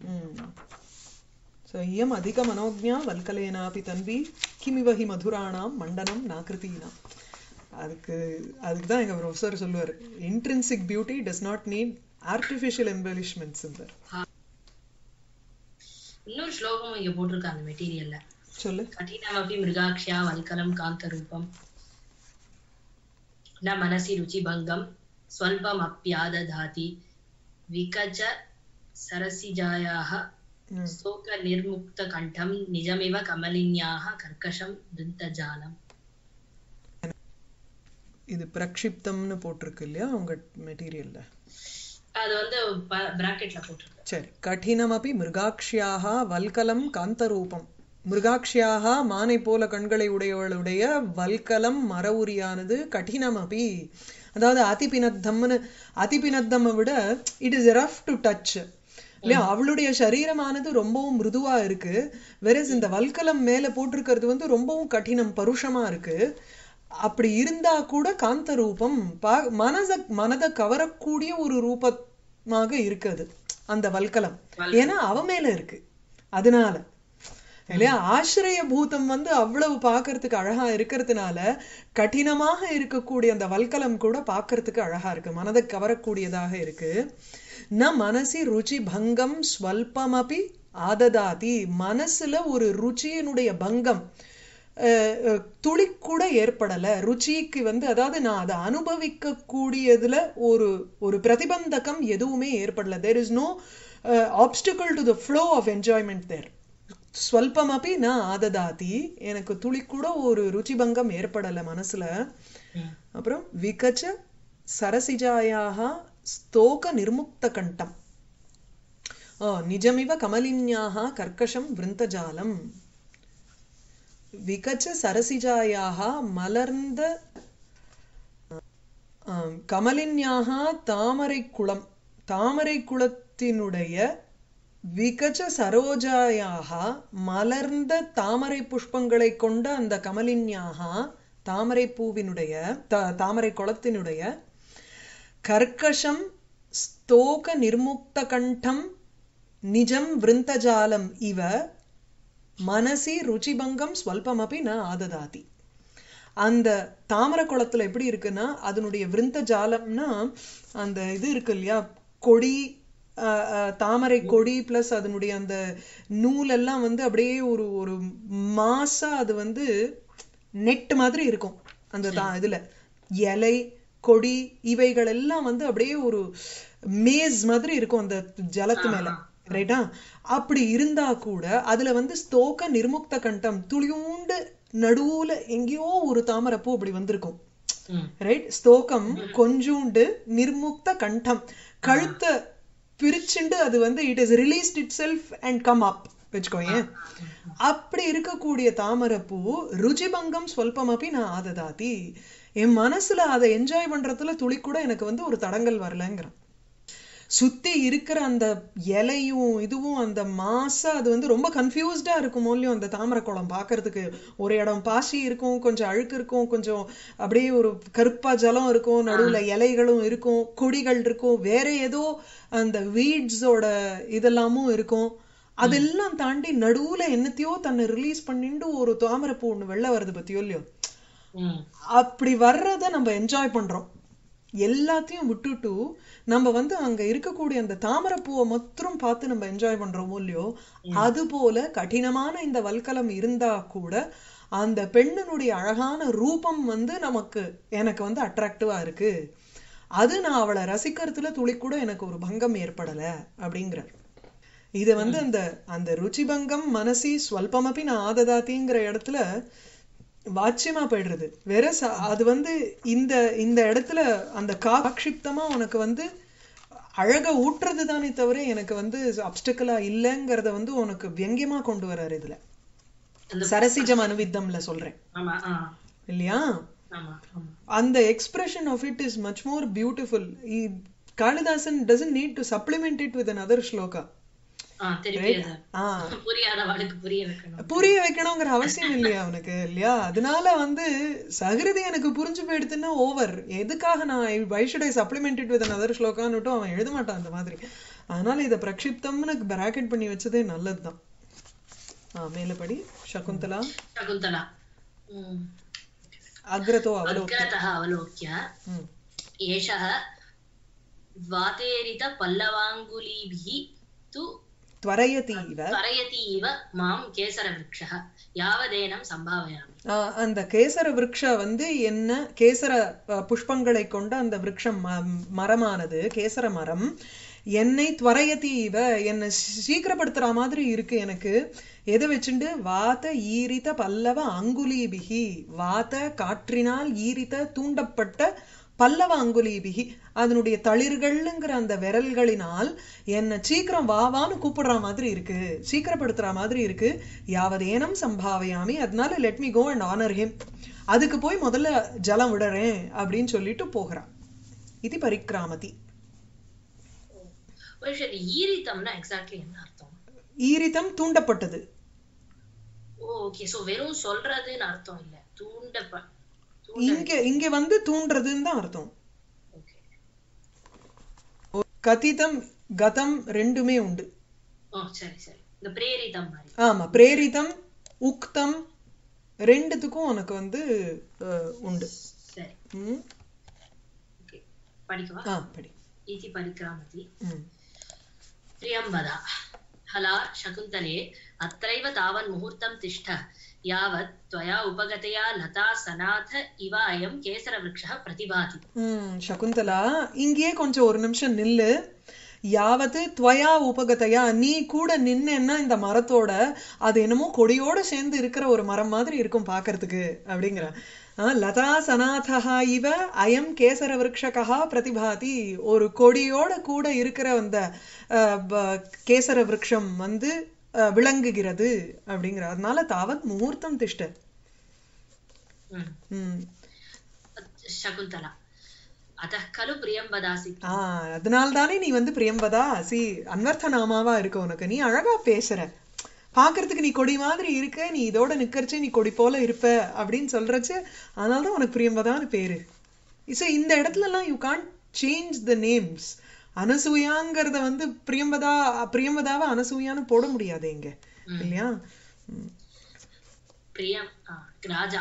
ஸோ இயம் அதிக மனோஜ்ஞா வல்கலேனாபி தன்வி கிமிவ ஹி மதுராணாம் மண்டனம் நாக்கிருத்தீனாம் அதுக்கு அதுக்கு தான் எங்க ப்ரொஃபஸர் சொல்லுவார் intrinsic beauty does not need artificial embellishments இன்னொரு ஸ்லோகமும் இங்க போட்டிருக்காங்க அந்த மெட்டீரியல்ல சொல்லு कठिनमपि मृगाक्ष्या वल्कलं कान्तरूपम् न मनसि रुचिभङ्गं स्वल्पमप्यादधाति विकच सरसिजायाः ம். शोकनिर्मुक्तकण्ठं निजमिव कमलिन्याः कर्कशं दन्तजालम् இது பிரக்ஷிப்தம்னு போட்டிருக்கு இல்லையா உங்க மெட்டீரியல்ல அது வந்து பிராக்கெட்ல போட்டிருக்கு சரி கடினமபி மிருகாக்ஷியாக வல்கலம் காந்தரூபம் மிருகாக்ஷியாக மானை போல கண்களை உடையவளுடைய வல்கலம் மரவுரியானது கடினமபி அதாவது அதிபினத்தம்னு அதிபினத்தம்மை விட it is rough to touch இல்லையா அவளுடைய சரீரமானது ரொம்பவும் மிருதுவா இருக்கு வெரஸ் இந்த வல்கலம் மேல போட்டிருக்கிறது வந்து ரொம்பவும் கடினம் பருஷமா இருக்கு அப்படி இருந்தா கூட காந்த ரூபம் பா மனச மனதை கவரக்கூடிய ஒரு ரூபமாக இருக்குது அந்த வல்கலம் ஏன்னா அவ மேல இருக்கு அதனால இல்லையா ஆசிரிய பூதம் வந்து அவ்வளவு பார்க்கறதுக்கு அழகா இருக்கிறதுனால கடினமாக இருக்கக்கூடிய அந்த வல்கலம் கூட பார்க்கறதுக்கு அழகா இருக்கு மனதை கவரக்கூடியதாக இருக்கு ந மனசி ருச்சி பங்கம் ஸ்வல்பமபி ஆததாதி மனசுல ஒரு ருச்சியினுடைய பங்கம் அஹ், அஹ், துளி கூட ஏற்படல ருச்சிக்கு வந்து அதாவது நான் அதை அனுபவிக்க கூடியதுல ஒரு ஒரு பிரதிபந்தகம் எதுவுமே ஏற்படல there is no obstacle to the flow of enjoyment there ஸ்வல்பமபி ந ஆததாதி எனக்கு துளி கூட ஒரு ருச்சிபங்கம் ஏற்படல மனசுல ம். அப்புறம் விகச்ச சரசிஜாயாக ஸ்தோக நிர்முக்த கண்டம் ஆ, நிஜமிவ கமலின்யாக கர்க்கஷம் விருந்தஜாலம் விகச்ச சரசிஜாயாக மலர்ந்த ஆம், கமலின்யாக தாமரை குளம் தாமரை குளத்தினுடைய விகச்ச சரோஜாயாக மலர்ந்த தாமரை புஷ்பங்களை கொண்ட அந்த கமலின்யாக தாமரை பூவினுடைய த- தாமரை குளத்தினுடைய கர்க்கஷம் ஸ்தோக நிர்முக்த கண்டம் நிஜம் விருந்தஜாலம் இவ மனசி ருச்சிபங்கம் ஸ்வல்பமபி ந ஆததாதி அந்த தாமரை குளத்துல எப்படி இருக்குன்னா அதனுடைய விருந்த ஜாலம்னா அந்த இது இருக்கு இல்லையா கொடி அஹ், அஹ், தாமரை கொடி பிளஸ் அதனுடைய அந்த நூல் எல்லாம் வந்து அப்படியே ஒரு ஒரு மாசா அது வந்து நெட் மாதிரி இருக்கும் அந்த தா இதுல இலை கொடி இவைகள் எல்லாம் வந்து அப்படியே ஒரு மேஸ் மாதிரி இருக்கும் அந்த ஜலத்து மேல ரைட்டா அப்படி இருந்தா கூட அதுல வந்து ஸ்தோக நிர்முக்த கண்டம் துளியூண்டு நடுவுல எங்கேயோ ஒரு தாமரைப்பூ அப்படி வந்திருக்கும் ம். ரைட் ஸ்தோகம் கொஞ்சூண்டு நிர்முக்த கண்டம் கழுத்தை பிரிச்சுண்டு அது வந்து it is released itself and come up வச்சுக்கோயேன் அப்படி இருக்கக்கூடிய தாமரைப்பூ ருச்சிபங்கம் ஸ்வல்பமப்பி நான் ஆததாதி என் மனசுல அதை என்ஜாய் பண்றதுல துளி கூட எனக்கு வந்து ஒரு தடங்கல் வரலங்கிறான் சுத்தி இருக்கிற அந்த இலையும் இதுவும் அந்த மாசா அது வந்து ரொம்ப கன்ஃபியூஸ்டா இருக்கும் இல்லையோ அந்த தாமரை குளம் பார்க்கிறதுக்கு ஒரு இடம் பாசி இருக்கும் கொஞ்சம் அழுக்கு இருக்கும் கொஞ்சம் அப்படியே ஒரு கருப்பா ஜலம் இருக்கும் நடுவுல இலைகளும் இருக்கும் கொடிகள் இருக்கும் வேற ஏதோ அந்த வீட்ஸோட இதெல்லாமும் இருக்கும் அதெல்லாம் தாண்டி நடுவுல என்னத்தையோ தன்னை ரிலீஸ் பண்ணிட்டு ஒரு தாமரைப்பூ ஒண்ணு வெளில வருது பத்தியோ இல்லையோ ம். அப்படி வர்றத நம்ம என்ஜாய் பண்றோம் எல்லாத்தையும் விட்டுட்டு நம்ம வந்து அங்க இருக்கக்கூடிய அந்த தாமரைப்பூவை மாத்திரம் பார்த்து நம்ம என்ஜாய் பண்றோமோ இல்லையோ அது போல கடினமான இந்த வல்கலம் இருந்தா கூட அந்த பெண்ணினுடைய அழகான ரூபம் வந்து நமக்கு எனக்கு வந்து அட்ராக்டிவா இருக்கு அது நான் அவளை ரசிக்கிறதுல துளி கூட எனக்கு ஒரு பங்கம் ஏற்படல அப்படிங்கிறார் இது வந்து அந்த அந்த ருச்சிபங்கம் மனசி ஸ்வல்பமப்பி நான் ஆததாத்திங்கிற இடத்துல வாட்சியமா போயிடுறது வேற ச- அது வந்து இந்த இந்த இடத்துல அந்த காக்ஷிப்தமா உனக்கு வந்து அழக ஊட்டுறது தானே தவிர எனக்கு வந்து அப்டிக்கலா இல்லைங்கிறத வந்து உனக்கு வியங்கியமா கொண்டு வர்றாரு இதுல அந்த சரசிஜம் அனுவித்தம்ல சொல்றேன் ஆமா ஆ இல்லையா ஆமா ஆமா அந்த expression of it is much more beautiful காளிதாசன் doesn't need to supplement it with another shloka ah திருப்பி அது ஆ புரியாதவாளுக்கு புரிய வைக்கணும் புரிய வைக்கணுங்கிற அவசியம் இல்லையா அவனுக்கு இல்லையா அதனால வந்து சகிருதி எனக்கு புரிஞ்சு போயிடுதுன்னா ஓவர் எதுக்காக நான் I should I supplemented with another ஸ்லோகான்னுட்டும் அவன் எழுத மாட்டான் அந்த மாதிரி அதனால இதை பிரக்ஷிப்தம்னு பிராக்கெட் பண்ணி வச்சதே நல்லதுதான் ஆ மேலபடி சகுந்தலா சகுந்தலா ம். அக்ரதோ அவலோக अग्रतः अवलोक्य ம் एषः द्वातेरितपल्लवाङ्गुलीभिः तु त्वरयति इव त्वरयति इव मां केसरवृक्षः यावदेनं सम्भावयामि ஆஹ் அந்த கேசர விருட்ச வந்து என்ன கேசர அஹ், புஷ்பங்களை கொண்ட அந்த விருட்சம் ம- மரமானது கேசர மரம் என்னை துவரையத்தி இவ என்னை சீக்கிரப்படுத்துற மாதிரி இருக்கு எனக்கு எதை வச்சுண்டு வாத ஈரித பல்லவ அங்குலீபிகி வாத காற்றினால் ஈரித தூண்டப்பட்ட பல்லவ அங்குலீபிகி அதனுடைய தளிர்கள்ங்கிற அந்த விரல்களினால் என்னை சீக்கிரம் வா வான்னு கூப்பிடுற மாதிரி இருக்கு சீக்கிரப்படுத்துற மாதிரி இருக்கு யாவதேனம் சம்பாவையாமி அதனால let me go and honour him அதுக்கு போய் முதல்ல ஜலம் விடுறேன் அப்படின்னு சொல்லிட்டு போகிறான் இது பரிக்ராமதி ஒரு நிமிஷம், ஈரித்தம்னா எக்ஸாக்ட்லி என்ன அர்த்தம் ஈரிதம் தூண்டப்பட்டது ஓ ஓகே சோ வெறும் சொல்றதுன்னு அர்த்தம் இல்ல தூண்டப்ப இங்க இங்க வந்து தூண்டுறதுன்னு தான் அர்த்தம் ஓகே கதிதம் கதம் ரெண்டுமே உண்டு ஓ சரி சரி இந்த பிரேரிதம் மாதிரி ஆமா பிரேரிதம் உக்தம் ரெண்டுத்துக்கும் உனக்கு வந்து அஹ், உண்டு சரி ம் ஓகே படிக்கவா ஆ படி इति परिक्रामति ம் प्रियं वद हला शकुन्तले अत्रैव तावन् मुहूर्तं तिष्ठ यावत् त्वया उपगतया लता सनाथ इव अयं केसरवृक्षः प्रतिभाति ம் சகுந்தலா இங்கேயே கொஞ்சம் ஒரு நிமிஷம் நில்லு யாவத்து துவயா உபகதையா நீ கூட நின்னேன்னா இந்த மரத்தோட அது என்னமோ கொடியோட சேர்ந்து இருக்கிற ஒரு மரம் மாதிரி இருக்கும் பார்க்கிறதுக்கு அப்படிங்கிற ஆ, லதா சனாதா இவ அயம் கேசர விரக்ஷகா பிரதிபாதி ஒரு கொடியோட கூட இருக்கிற அந்த அஹ், ப- கேசர விருட்சம் வந்து அஹ், விளங்குகிறது அப்படிங்கிற அதனால தாவத் முகூர்த்தம் திஷ்ட ம். ம் शकुन्तला अतः खलु प्रियं वदासि ஆ அதனால தானே நீ வந்து பிரியம்பதா சி அன்வர்த்த நாமாவா இருக்கு உனக்கு நீ அழகா பேசுற பார்க்கிறதுக்கு நீ கொடி மாதிரி இருக்க நீ இதோட நிக்கறச்சு நீ கொடி போல இருப்ப அப்படின்னு சொல்றச்சு அதனால தான் உனக்கு பிரியம்பதான்னு பேரு ஸோ இந்த இடத்துல எல்லாம் you can't change the names அனசூயாங்கிறத வந்து பிரியம்பதா பிரியம்பதாவை அனசூயான்னு போட முடியாது இங்க இல்லையா ம். प्रियं आ, राजा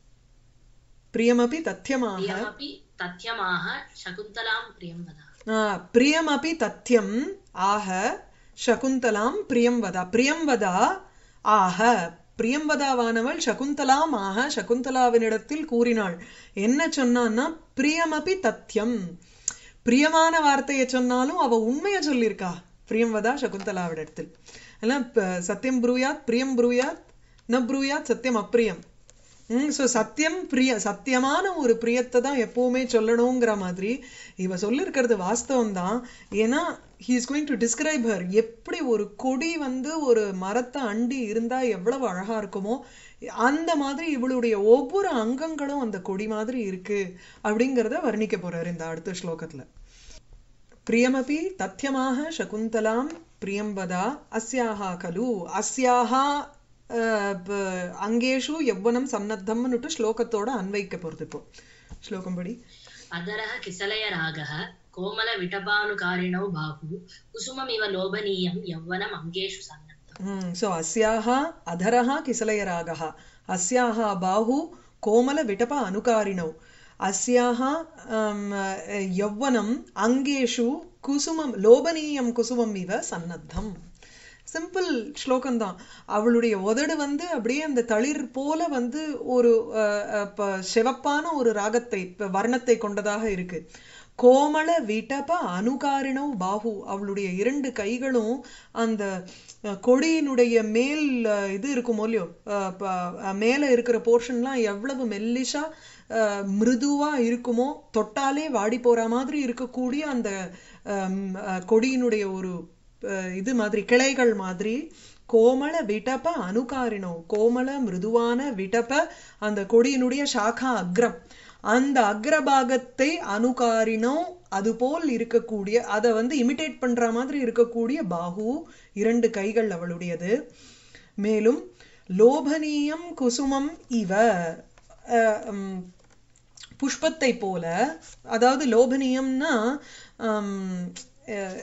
பிரியமபி தத்தியமாக प्रियमपि तथ्यमाह शकुन्तलां प्रियं वद ஆ, பிரியமபி தத்யம் ஆக சகுந்தலாம் பிரியம்வதா பிரியம்வதா ஆக பிரியம்வதாவானவள் சகுந்தலாம் ஆக சகுந்தலாவினிடத்தில் கூறினாள் என்ன சொன்னான்னா பிரியமபி தத்யம் பிரியமான வார்த்தையை சொன்னாலும் அவ உண்மையை சொல்லியிருக்கா பிரியம்வதா சகுந்தலாவிடத்தில் எல்லாம் ப- சத்தியம் ப்ரூயாத் பிரியம் ப்ரூயாத் ந ப்ரூயாத் சத்தியம் அப்பிரியம் ம் ஸோ சத்தியம் பிரிய சத்தியமான ஒரு பிரியத்தை தான் எப்பவுமே சொல்லணுங்கிற மாதிரி இவ சொல்லியிருக்கிறது வாஸ்தவம் தான் ஏன்னா he is going to describe her எப்படி ஒரு கொடி வந்து ஒரு மரத்தை அண்டி இருந்தா எவ்வளவு அழகா இருக்குமோ அந்த மாதிரி இவளுடைய ஒவ்வொரு அங்கங்களும் அந்த கொடி மாதிரி இருக்கு அப்படிங்கிறத வர்ணிக்க போறாரு இந்த அடுத்த ஸ்லோகத்துல प्रियमपि तथ्यमाह शकुन्तलां प्रियं वदा अस्याः खलु अस्याः அஹ், ப- அங்கேஷு எவ்வனம் சன்னத்தம்னுட்டு ஸ்லோகத்தோட அன்வைக்க போறது இப்போ ஸ்லோகம் படி अधरः किसलयरागः कोमलविटपानुकारिणौ बाहु कुसुममिव लोभनीयं यौवनम् अङ्गेषु सन्नद्धम् ஸோ அஸ்யாः அதரः கிசலயராகः அஸ்யாः பாஹு கோமல விடப அனுகாரிணௌ அஸ்யாः அம், யௌவனம் அங்கேஷு குசுமம் லோபனீயம் குசுமம் இவ சன்னத்தம் சிம்பிள் ஸ்லோகம் தான் அவளுடைய உதடு வந்து அப்படியே அந்த தளிர் போல வந்து ஒரு அஹ், அஹ், ப- சிவப்பான ஒரு ராகத்தை ப- வர்ணத்தை கொண்டதாக இருக்கு கோமள விடப அனுகாரிணவ் பாஹு அவளுடைய இரண்டு கைகளும் அந்த அஹ், கொடியினுடைய மேல் அஹ், இது இருக்குமோ இல்லையோ அஹ், ப- அஹ், மேல இருக்கிற போர்ஷன்லாம் எவ்வளவு மெல்லிஷா அஹ், மிருதுவா இருக்குமோ தொட்டாலே வாடி போற மாதிரி இருக்கக்கூடிய அந்த அஹ், அஹ், கொடியினுடைய ஒரு அஹ், இது மாதிரி கிளைகள் மாதிரி கோமள விடப அனுகாரிணோ கோமள மிருதுவான விடப அந்த கொடியினுடைய சாகா அக்ரம் அந்த அக்ரபாகத்தை அனுகாரினோ அதுபோல் இருக்கக்கூடிய அதை வந்து இமிட்டேட் பண்ற மாதிரி இருக்கக்கூடிய பாகு இரண்டு கைகள் அவளுடையது மேலும் லோபனீயம் குசுமம் இவ அஹ், உம், புஷ்பத்தை போல அதாவது லோபனீயம்னா ஹம், அஹ்,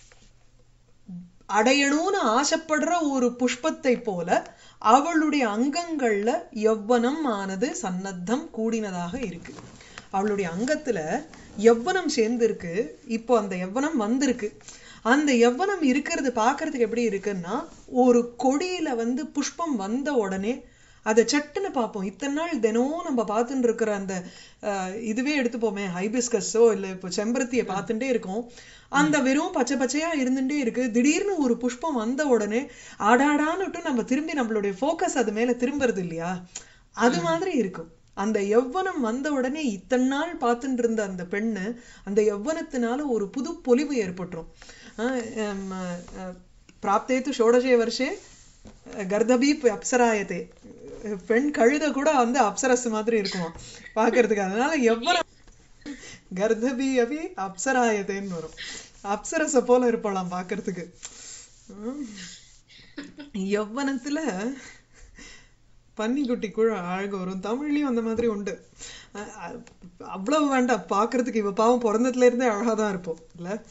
அடையணும்னு ஆசைப்படுற ஒரு புஷ்பத்தை போல அவளுடைய அங்கங்கள்ல யவ்வனம் ஆனது சன்னத்தம் கூடினதாக இருக்கு அவளுடைய அங்கத்துல யவ்வனம் சேர்ந்திருக்கு இப்போ அந்த யவ்வனம் வந்திருக்கு அந்த யவ்வனம் இருக்கிறது பார்க்கிறதுக்கு எப்படி இருக்குன்னா ஒரு கொடியில வந்து புஷ்பம் வந்த உடனே அதை சட்டுன்னு பார்ப்போம் இத்தனை நாள் தினமும் நம்ம பார்த்துட்டு இருக்கிற அந்த அஹ், இதுவே எடுத்துப்போமே ஹைபிஸ்கஸோ இல்லை இப்போ செம்பருத்தியை பார்த்துட்டே இருக்கோம் அந்த வெறும் பச்சை பச்சையா இருந்துட்டே இருக்கு திடீர்னு ஒரு புஷ்பம் வந்த உடனே ஆடாடான்னுட்டு நம்ம திரும்பி நம்மளுடைய ஃபோக்கஸ் அது மேல திரும்புறது இல்லையா அது மாதிரி இருக்கும் அந்த யௌவனம் வந்த உடனே இத்தனை நாள் பார்த்துட்டு இருந்த அந்த பெண்ணு அந்த யௌவனத்தினால ஒரு புது பொலிவு ஏற்பட்டுரும் ஆஹ் ஹம், அஹ், பிராப்தேத்து ஷோடசே வருஷே கர்தபி அப்சராயத்தே பெண் கழுத கூட வந்து அப்சரஸ் மாதிரி இருக்குமா பார்க்கிறதுக்கு அதனால எவ்வளவு கர்தபி அபி அப்சராயத்தேன்னு வரும் அப்சரஸ போல இருப்பாளாம் பார்க்கிறதுக்கு உம். யௌவனத்துல பன்னிக்குட்டி கூட அழகு வரும் தமிழ்லயும் அந்த மாதிரி உண்டு அஹ் அஹ் அவ்வளவு வேண்டாம் பார்க்கிறதுக்கு இவ பாவம் பிறந்ததுல இருந்தே அழகா தான் இருப்போம் இல்ல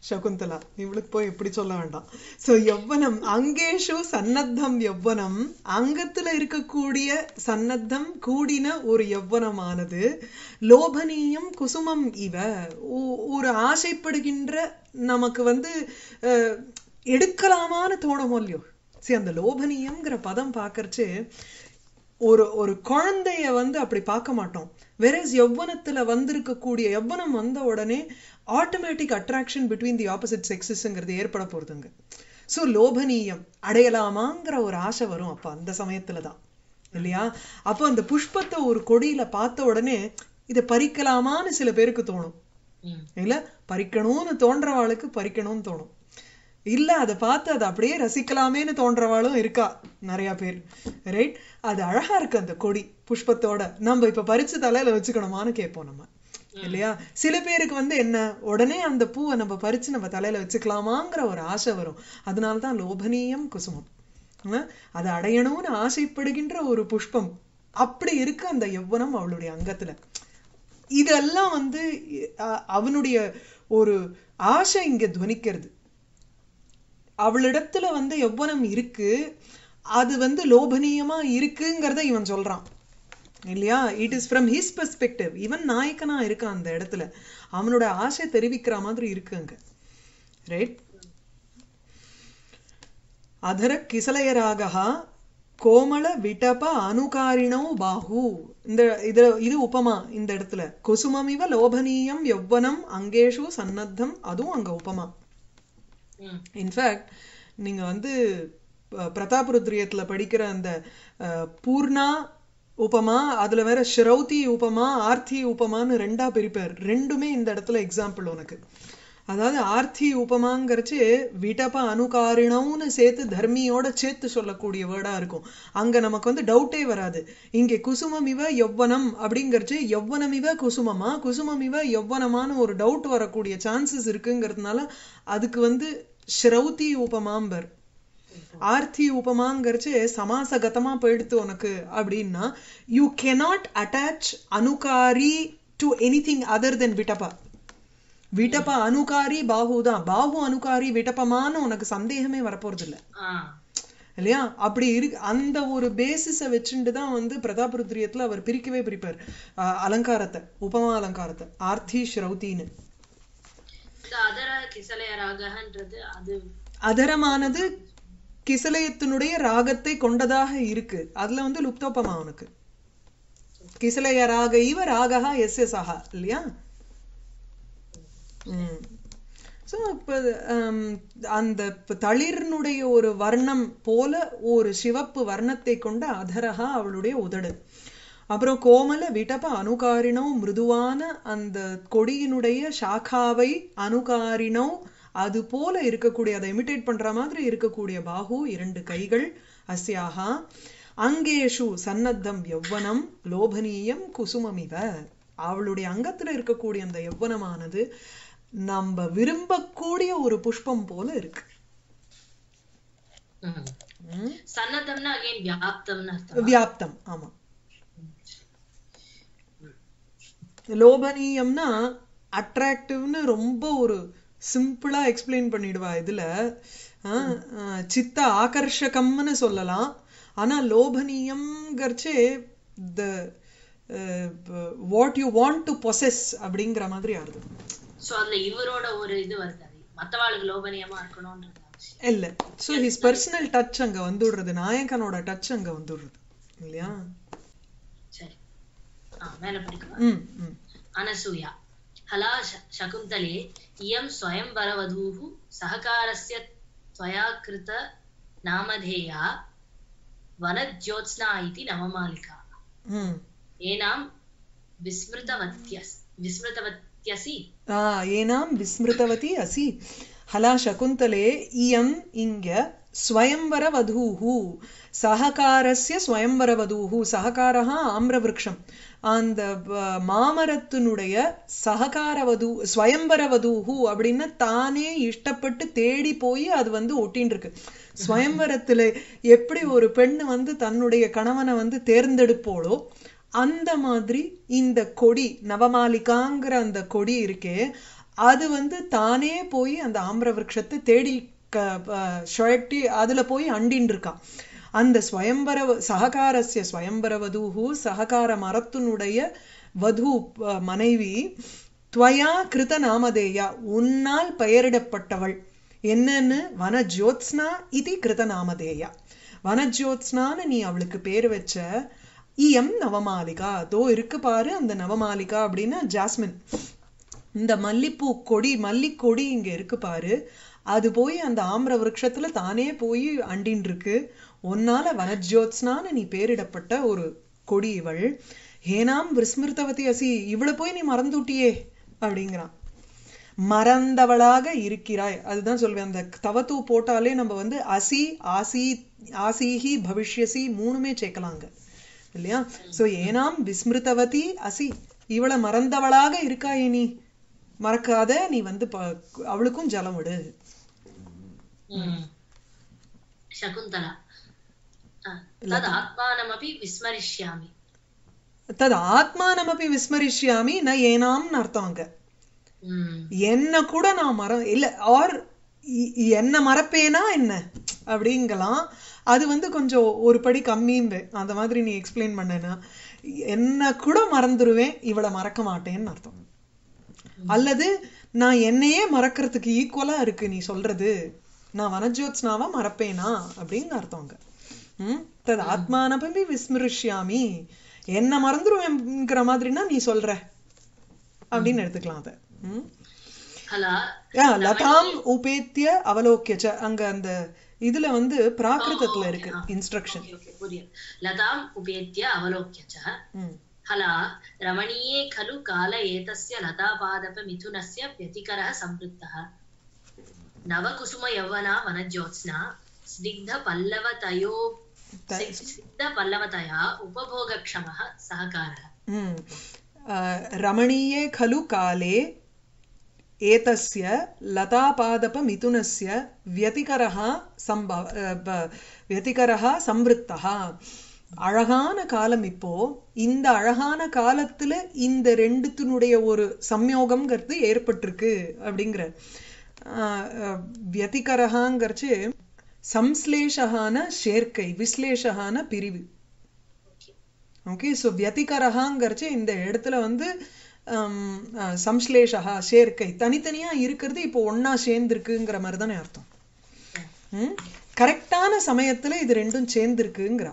சகுந்தலா இவளுக்கு போய் எப்படி சொல்ல வேண்டாம் சோ யவ்வனம் அங்கேஷு சன்னத்தம் யவ்வனம் அங்கத்துல இருக்கக்கூடிய சன்னத்தம் கூடின ஒரு யவ்வனமானது லோபனீயம் குசுமம் இவ ஒ- ஒரு ஆசைப்படுகின்ற நமக்கு வந்து அஹ், எடுக்கலாமான்னு தோணுமோ இல்லையோ சரி அந்த லோபனீயம்ங்கிற பதம் பார்க்கறச்சு ஒரு ஒரு குழந்தைய வந்து அப்படி பார்க்க மாட்டோம் வெரஸ் யௌவனத்துல வந்திருக்கக்கூடிய யௌவனம் வந்த உடனே automatic attraction between the opposite செக்ஸஸ்ங்கிறது ஏற்பட போறதுங்க சோ லோபனீயம் அடையலாமாங்கிற ஒரு ஆசை வரும் அப்ப அந்த சமயத்துல தான் இல்லையா அப்போ அந்த புஷ்பத்தை ஒரு கொடியில பார்த்த உடனே இதை பறிக்கலாமான்னு சில பேருக்கு தோணும் ம் இல்ல பறிக்கணும்னு தோன்றவாளுக்கு பறிக்கணும்னு தோணும் இல்ல அதை பார்த்து அதை அப்படியே ரசிக்கலாமேன்னு தோன்றவாளும் இருக்கா நிறைய பேர் ரைட் அது அழகா இருக்கு அந்த கொடி புஷ்பத்தோட நம்ம இப்ப பறிச்சு தலையில வச்சுக்கணுமான்னு கேட்போம் நம்ம இல்லையா சில பேருக்கு வந்து என்ன உடனே அந்த பூவை நம்ம பறிச்சு நம்ம தலையில வச்சுக்கலாமாங்கிற ஒரு ஆசை வரும் அதனாலதான் லோபனீயம் குசுமம் ஆஹ் அதை அடையணும்னு ஆசைப்படுகின்ற ஒரு புஷ்பம் அப்படி இருக்கு அந்த யௌவனம் அவளுடைய அங்கத்துல இதெல்லாம் வந்து அஹ், அவனுடைய ஒரு ஆசை இங்க துவனிக்கிறது அவளிடத்துல வந்து யௌவனம் இருக்கு அது வந்து லோபனீயமா இருக்குங்கிறத இவன் சொல்றான் இல்லையா it is from his perspective இவன் நாயக்கனா இருக்கான் அந்த இடத்துல அவனோட ஆசை தெரிவிக்கிற மாதிரி இருக்கு அங்க ரைட் அதர கிசலயராகா கோமள விட்டப அனுகாரிணோ பாஹு இந்த இது இது உபமா இந்த இடத்துல குசுமமிவ லோபனீயம் யௌவனம் அங்கேஷு சன்னத்தம் அதுவும் அங்க உபமா ம் இன்ஃபேக்ட் நீங்க வந்து அஹ், பிரதாபருத்ரியத்துல படிக்கிற அந்த அஹ், பூர்ணா உபமா அதுல வேற ஸ்ரௌதி உபமா ஆர்த்தி உபமான்னு ரெண்டா பிரிப்பார் ரெண்டுமே இந்த இடத்துல எக்ஸாம்பிள் உனக்கு அதாவது ஆர்த்தி உபமாங்கிறச்சு விடப அனுகாரிணம்னு சேர்த்து தர்மியோட சேர்த்து சொல்லக்கூடிய வேர்டா இருக்கும் அங்க நமக்கு வந்து டவுட்டே வராது இங்கே குசுமம் இவ யௌவனம் அப்படிங்கிறச்சு யௌவனம் இவ குசுமமா குசுமம் இவ யௌவனமான்னு ஒரு டவுட் வரக்கூடிய சான்சஸ் இருக்குங்கிறதுனால அதுக்கு வந்து ஸ்ரௌதி உபமாம்பர் ஆர்த்தி உபமாங்கிறச்சு சமாசகதமா போயிடுத்து உனக்கு அப்படின்னா யூ கெனாட் அட்டாச் அனுகாரி டு எனிதிங் அதர் தென் விட்டபா விட்டப அனுகாரி பாஹு தான் பாஹு அனுகாரி விட்டபமான்னு உனக்கு சந்தேகமே வரப்போறது இல்ல ஆ இல்லையா அப்படி இருக்கு அந்த ஒரு பேசிஸை வச்சுட்டு தான் வந்து பிரதாபருத்ரியத்துல அவர் பிரிக்கவே பிரிப்பார் அஹ், அலங்காரத்தை உபமா அலங்காரத்தை ஆர்த்தி ஸ்ரௌத்தின்னு இந்த அதர கிசலய ராகன்றது அது அதரமானது கிசலயத்தினுடைய ராகத்தை கொண்டதாக இருக்கு அதுல வந்து லுப்தோபமா அவனுக்கு கிசலய ராக இவ ராகா எஸ் எஸ் ஆஹா இல்லையா ஸோ இப்போ அந்த இப்ப தளிர்னுடைய ஒரு வர்ணம் போல ஒரு சிவப்பு வர்ணத்தை கொண்ட அதரகா அவளுடைய உதடு அப்புறம் கோமல விடப அனுகாரினோ மிருதுவான அந்த கொடியினுடைய சாக்காவை அனுகாரினோ அது போல இருக்கக்கூடிய அதை இமிட்டேட் பண்ற மாதிரி இருக்கக்கூடிய பாகு இரண்டு கைகள் அஸ்யாகா அங்கேஷு சன்னத்தம் யௌவனம் லோபனீயம் குசுமமிவ அவளுடைய அங்கத்துல இருக்கக்கூடிய அந்த யௌவனமானது நம்ம விரும்பக்கூடிய ஒரு புஷ்பம் போல இருக்கு ம். ம்? சன்னதம்னா அகைன் வியாப்தம்னு அர்த்தம் வியாப்தம் ஆமா லோபனீயம்னா அட்ராக்டிவ்னு ரொம்ப ஒரு சிம்பிளா எக்ஸ்பிளைன் பண்ணிடுவா இதுல ஆ, ஆ, சித்த ஆகர்ஷகம்னு சொல்லலாம் ஆனா லோபனீயம்ங்கிறச்சே the what you want to possess அப்படிங்கிற மாதிரி ஆகுது சோ அதுல இவரோட ஒரு இது வருது அது மத்தவாளுக்கு லோபனியமா இருக்கணும்ன்றது அவசியம் இல்ல ஸோ ஹிஸ் பர்சனல் டச் அங்க வந்துடுறது நாயகனோட டச் அங்க வந்துடுறது இல்லையா சரி ஆ மேல படிக்கலாம் ம் ம் अनसूया हला श- शकुन्तले इयं स्वयंवरवधूः सहकारस्य त्वया कृत नामधेया वनज्योत्स्ना इति नवमालिका ம் एनां विस्मृतवत्यस् विस्मृतवत्यसि ஆ ஏனாம் விஸ்மிருதவதி அசி ஹலா சகுந்தலே இயம் இங்க ஸ்வயம்வர வதூஹு சஹகாரஸ்ய ஸ்வயம்வர வதூஹு சஹகாரஹ ஆம்ரவிருக்ஷம் அந்த வ- மாமரத்தினுடைய சஹகார வது ஸ்வயம்பர வதூஹு அப்படின்னு தானே இஷ்டப்பட்டு தேடி போய் அது வந்து ஒட்டின்னு இருக்கு ஸ்வயம்பரத்துல எப்படி ஒரு பெண் வந்து தன்னுடைய கணவனை வந்து தேர்ந்தெடுப்போளோ அந்த மாதிரி இந்த கொடி நவமாலிகாங்கிற அந்த கொடி இருக்கே அது வந்து தானே போய் அந்த ஆம்பர விருட்சத்தை தேடி க- ப- சுழட்டி அதுல போய் அண்டின்னு இருக்கான் அந்த ஸ்வயம்பர சககாரஸ்ய ஸ்வயம்பர வதூஹு சககார மரத்தினுடைய வது அஹ், மனைவி துவயா கிருத நாமதேயா உன்னால் பெயரிடப்பட்டவள் என்னன்னு வனஜோத்ஸ்னா இது கிருத நாமதேயா வனஜோத்ஸ்னான்னு நீ அவளுக்கு பேர் வச்ச இயம் நவமாலிகா தோ இருக்கு பாரு அந்த நவமாலிகா அப்படின்னா ஜாஸ்மின் இந்த மல்லிப்பூ கொடி மல்லிக்கொடி இங்க இருக்கு பாரு அது போய் அந்த ஆம்ர விருட்சத்துல தானே போய் அண்டின்னு இருக்கு உன்னால வனஜோத்ஸ்னான்னு நீ பேரிடப்பட்ட ஒரு கொடி இவள் ஏனாம் விஸ்மிருதவதி அசி இவளை போய் நீ மறந்துட்டியே அப்படிங்கிறான் மறந்தவளாக இருக்கிறாய் அதுதான் சொல்வேன் அந்த தவத்து போட்டாலே நம்ம வந்து அசி ஆசி ஆசீஹி பவிஷ்யசி மூணுமே சேர்க்கலாங்க இல்லையா சோ ஏனாம் விஸ்மிருதவதி அசி இவளை மறந்தவளாக இருக்காயே நீ மறக்காத நீ வந்து ப- அவளுக்கும் ஜலம் விடு शकुन्तला आ, तद् आत्मानमपि विस्मरिष्यामि தது ஆத்மானமப்பி விஸ்மரிஷ்யாமி ந ஏனாம்னு அர்த்தம் அங்க ம், என்ன கூட நான் மற இல்ல ஆர் என்ன மறப்பேனா என்ன அப்படிங்கலாம் அது வந்து கொஞ்சம் ஒரு படி கம்மின்னு அந்த மாதிரி நீ எக்ஸ்பிளைன் பண்ணேன்னா என்ன கூட மறந்துருவேன் இவளை மறக்க மாட்டேன்னு அர்த்தம் அல்லது நான் என்னையே மறக்கிறதுக்கு ஈக்குவலா இருக்கு நீ சொல்றது நான் வனஜோத்ஸ்னாவா மறப்பேனா அப்படின்னு அர்த்தம் அங்க ம் தது ஆத்மானபி விஸ்மிருஷ்யாமி என்ன மறந்துருவேங்கிற மாதிரினா நீ சொல்ற அப்படின்னு எடுத்துக்கலாம் அதை ம் हला யா லதாம் உபேத்திய அவலோக்கியச்ச அங்க அந்த இதுல வந்து பிராகிருதத்துல இருக்கு இன்ஸ்ட்ரக்ஷன் ओके, ओके, पुर्यत् लताम् उपेत्य अवलोक्य च ம் हला रमणीये खलु काल एतस्य लतापादपमिथुनस्य व्यतिकरः सम्पृक्तः नवकुसुमयौवना वनज्योत्स्ना स्निग्धपल्लवतयो स्निग्धपल्लवतया उपभोगक्षमः सहकारः ம் அஹ், ரமணீயே खलु काले एतस्य लतापादपमिथुनस्य व्यतिकरः சம்பவ அஹ், ப- व्यतिकरः संवृत्तः அழகான காலம் இப்போ இந்த அழகான காலத்துல இந்த ரெண்டுத்தினுடைய ஒரு சம்யோகம்ங்கிறது ஏற்பட்டிருக்கு அப்படிங்கிற அஹ், அஹ், व्यतिकரகாங்கிறச்சு சம்ஸ்லேஷகான சேர்க்கை விஸ்லேஷகான பிரிவு ஓகே ஸோ வியதிகரகாங்கிறச்சு இந்த இடத்துல வந்து ஹம், அஹ், சம்ஸ்லேஷகா சேர்க்கை தனித்தனியா இருக்கிறது இப்போ ஒண்ணா சேர்ந்திருக்குங்கிற மாதிரி தானே அர்த்தம் ம் கரெக்டான சமயத்துல இது ரெண்டும் சேர்ந்திருக்குங்கிறா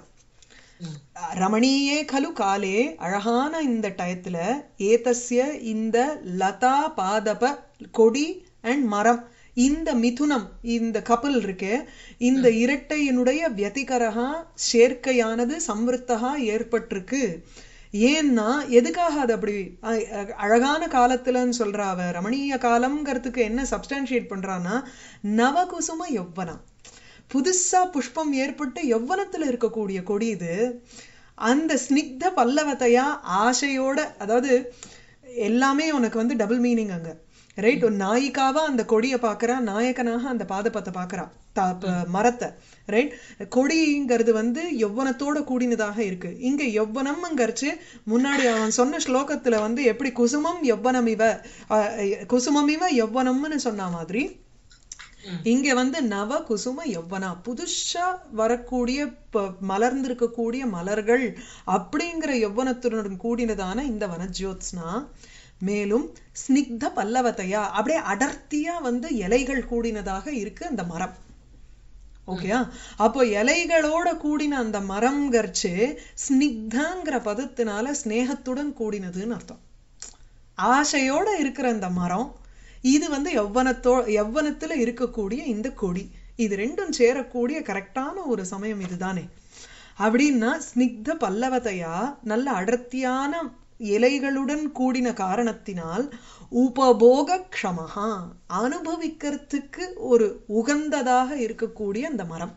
ரமணீயே கலு காலே அழகான இந்த டயத்துல ஏதஸ்ய இந்த லதா பாதப கொடி அண்ட் மரம் இந்த மிதுனம் இந்த கப்பல் இருக்கே இந்த இரட்டையினுடைய வியதிகரகா சேர்க்கையானது சம்ருத்தகா ஏற்பட்டிருக்கு ஏன்னா எதுக்காக அது அப்படி அ- அ- அழகான காலத்துலன்னு சொல்றா அவ ரமணீய காலம்ங்கிறதுக்கு என்ன சப்ஸ்டான்ஷியேட் பண்றான்னா நவகுசும யௌவனம் புதுசா புஷ்பம் ஏற்பட்டு யௌவனத்துல இருக்கக்கூடிய கொடி இது அந்த ஸ்னிக்த பல்லவத்தையா ஆசையோட அதாவது எல்லாமே உனக்கு வந்து டபுள் மீனிங் அங்க ரைட் ஒரு நாயிக்காவா அந்த கொடியை பார்க்கறா நாயகனாக அந்த பாதப்பத்தை பார்க்கறா த- ப- மரத்தை ரைட் கொடிங்கிறது வந்து யௌவனத்தோட கூடினதாக இருக்கு இங்க யௌவனம்ங்கிறச்சு முன்னாடி அவன் சொன்ன ஸ்லோகத்துல வந்து எப்படி குசுமம் யௌவனம் இவ அஹ், குசுமம் இவ யௌவனம்னு சொன்ன மாதிரி இங்க வந்து நவ குசும யௌவனா புதுசா வரக்கூடிய ப- மலர்ந்திருக்கக்கூடிய மலர்கள் அப்படிங்கிற யௌவனத்துடன் கூடினதான இந்த வனஜோத்ஸ்னா மேலும் ஸ்னிக்த பல்லவத்தையா அப்படியே அடர்த்தியா வந்து இலைகள் கூடினதாக இருக்கு அந்த மரம் ஓகேயா அப்போ இலைகளோட கூடின அந்த மரம்ங்கிறச்சு ஸ்னிக்தங்கிற பதத்தினால ஸ்நேகத்துடன் கூடினதுன்னு அர்த்தம் ஆசையோட இருக்கிற அந்த மரம் இது வந்து யௌவனத்தோ யௌவனத்துல இருக்கக்கூடிய இந்த கொடி இது ரெண்டும் சேரக்கூடிய கரெக்டான ஒரு சமயம் இதுதானே அப்படின்னா ஸ்னிக்த பல்லவதையா நல்ல அடர்த்தியான இலைகளுடன் கூடின காரணத்தினால் உபபோக க்ஷமஹா அனுபவிக்கிறதுக்கு ஒரு உகந்ததாக இருக்கக்கூடிய அந்த மரம்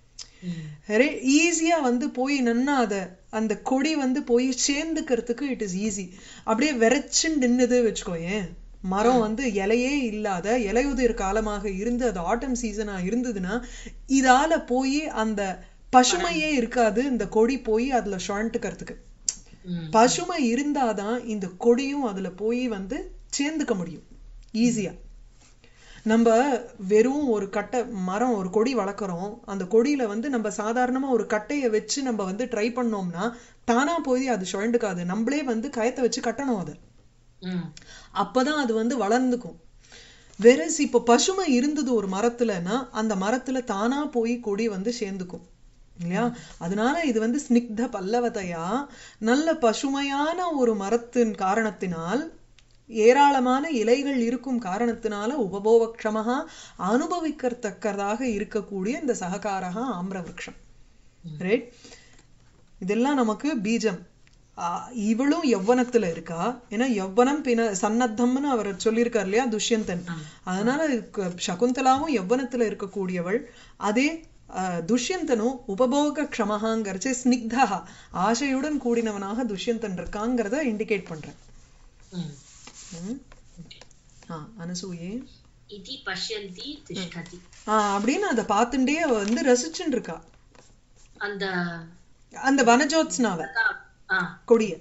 ஈஸியா வந்து போய் நின்னா அத அந்த கொடி வந்து போய் சேர்ந்துக்கிறதுக்கு இட் இஸ் ஈஸி அப்படியே விரைச்சுன்னு நின்னுது வச்சுக்கோயேன் மரம் வந்து இலையே இல்லாத இலையுதிர் காலமாக இருந்து அது ஆட்டம் சீசனா இருந்ததுன்னா இதால போய் அந்த பசுமையே இருக்காது இந்த கொடி போய் அதுல சுழண்டுக்கிறதுக்கு ம். பசுமை இருந்தாதான் இந்த கொடியும் அதுல போய் வந்து சேர்ந்துக்க முடியும் ஈஸியா நம்ம வெறும் ஒரு கட்டை மரம் ஒரு கொடி வளர்க்குறோம் அந்த கொடியில வந்து நம்ம சாதாரணமா ஒரு கட்டையை வச்சு நம்ம வந்து ட்ரை பண்ணோம்னா தானா போய் அது சுழண்டுக்காது நம்மளே வந்து கயத்தை வச்சு கட்டணும் அதை ம் அப்பதான் அது வந்து வளர்ந்துக்கும் வெரஸ் இப்போ பசுமை இருந்தது ஒரு மரத்துலனா அந்த மரத்துல தானா போய் கொடி வந்து சேர்ந்துக்கும் இல்லையா அதனால இது வந்து ஸ்னிக்த பல்லவதையா நல்ல பசுமையான ஒரு மரத்தின் காரணத்தினால் ஏராளமான இலைகள் இருக்கும் காரணத்தினால உபபோவக்ஷமகா அனுபவிக்கத்தக்கதாக இருக்கக்கூடிய இந்த சககாரகா ஆம்ரவிருஷம் ரைட் இதெல்லாம் நமக்கு பீஜம் ஆ, இவளும் யவ்வனத்துல இருக்கா ஏன்னா யவ்வனம் பின சன்னத்தம்னு அவர் சொல்லியிருக்கார் இல்லையா துஷ்யந்தன் அதனால க- சகுந்தலாவும் யவ்வனத்துல இருக்கக்கூடியவள் அதே ஆ, துஷ்யந்தனும் உபபோக க்ஷமஹாங்கிறச்சு ஸ்னிக்தா ஆசையுடன் கூடினவனாக துஷ்யந்தன் இருக்காங்கிறத இண்டிகேட் பண்றேன் ம் ம். ஆ அனசூயே इति पश्यन्ति तिष्ठति ஆ அப்படின்னு அதை பார்த்துட்டே அவ வந்து ரசிச்சுட்டு இருக்கா அந்த அந்த வனஜோத்ஸ்னாவை ஆ கொடிய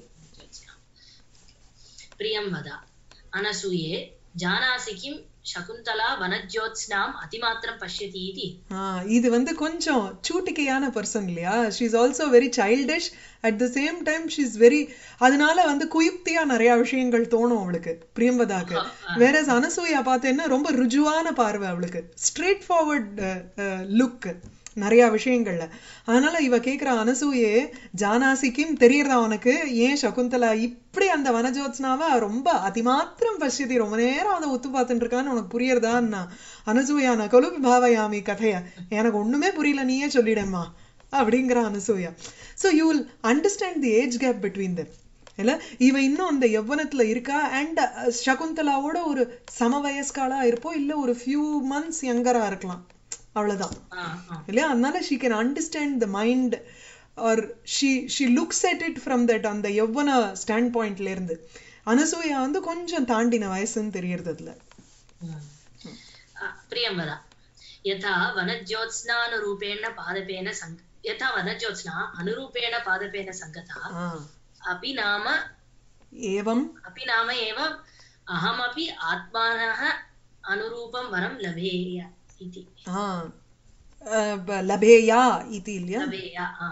प्रियं वद अनसूये जानासि किं शकुन्तला वनज्योत्स्नाम् अतिमात्रं पश्यति इति ஆ, இது வந்து கொஞ்சம் சூட்டிக்கையான பர்சன் இல்லையா she is also very childish at the same time she is very அதனால வந்து குயுக்தியா நிறைய விஷயங்கள் தோணும் அவளுக்கு பிரியம்பதாக்கு வேற அனசூயா பார்த்தேன்னா ரொம்ப ருஜுவான பார்வை அவளுக்கு ஸ்ட்ரெயிட் ஃபார்வர்ட் லுக் நிறைய விஷயங்கள்ல அதனால இவ கேக்குற அனசூயே ஜானாசிக்கும் தெரியறதா உனக்கு ஏன் சகுந்தலா இப்படி அந்த வனஜோத்ஸ்னாவா ரொம்ப அதிமாத்திரம் பசியதி ரொம்ப நேரம் அதை ஒத்து பார்த்துட்டு இருக்கான்னு உனக்கு புரியறதான்னா அனசூயா நான் கொலுபி பாவயாமி கதைய எனக்கு ஒண்ணுமே புரியல நீயே சொல்லிடேம்மா அப்படிங்கிற Anasuya so you will understand the age gap between them இல்ல இவ இன்னும் அந்த யவ்வனத்துல இருக்கா அண்ட் சகுந்தலாவோட ஒரு சமவயஸ்காலா இருப்போம் இல்ல ஒரு ஃபியூ மந்த்ஸ் யங்கரா இருக்கலாம் அவ்வளவுதான் ஆ ஆ இல்லையா அதனால she can understand the mind or she she looks at it from that அந்த யவ்வன ஸ்டாண்ட் பாயிண்ட்ல இருந்து அனசூயா வந்து கொஞ்சம் தாண்டின வயசுன்னு தெரியறது அதுல आ, प्रियं वद यथा वनज्योत्स्नानुरूपेण पादपेन सङ्ग यथा वनज्योत्स्ना अनुरूपेण पादपेन सङ्गता ஆ अपि नाम ஏவம் अपि नाम एव अहमपि आत्मानः अनुरूपं वरं लभेय इति ஆ அஹ், ப- லபேயா இது இல்லையா लभेय आ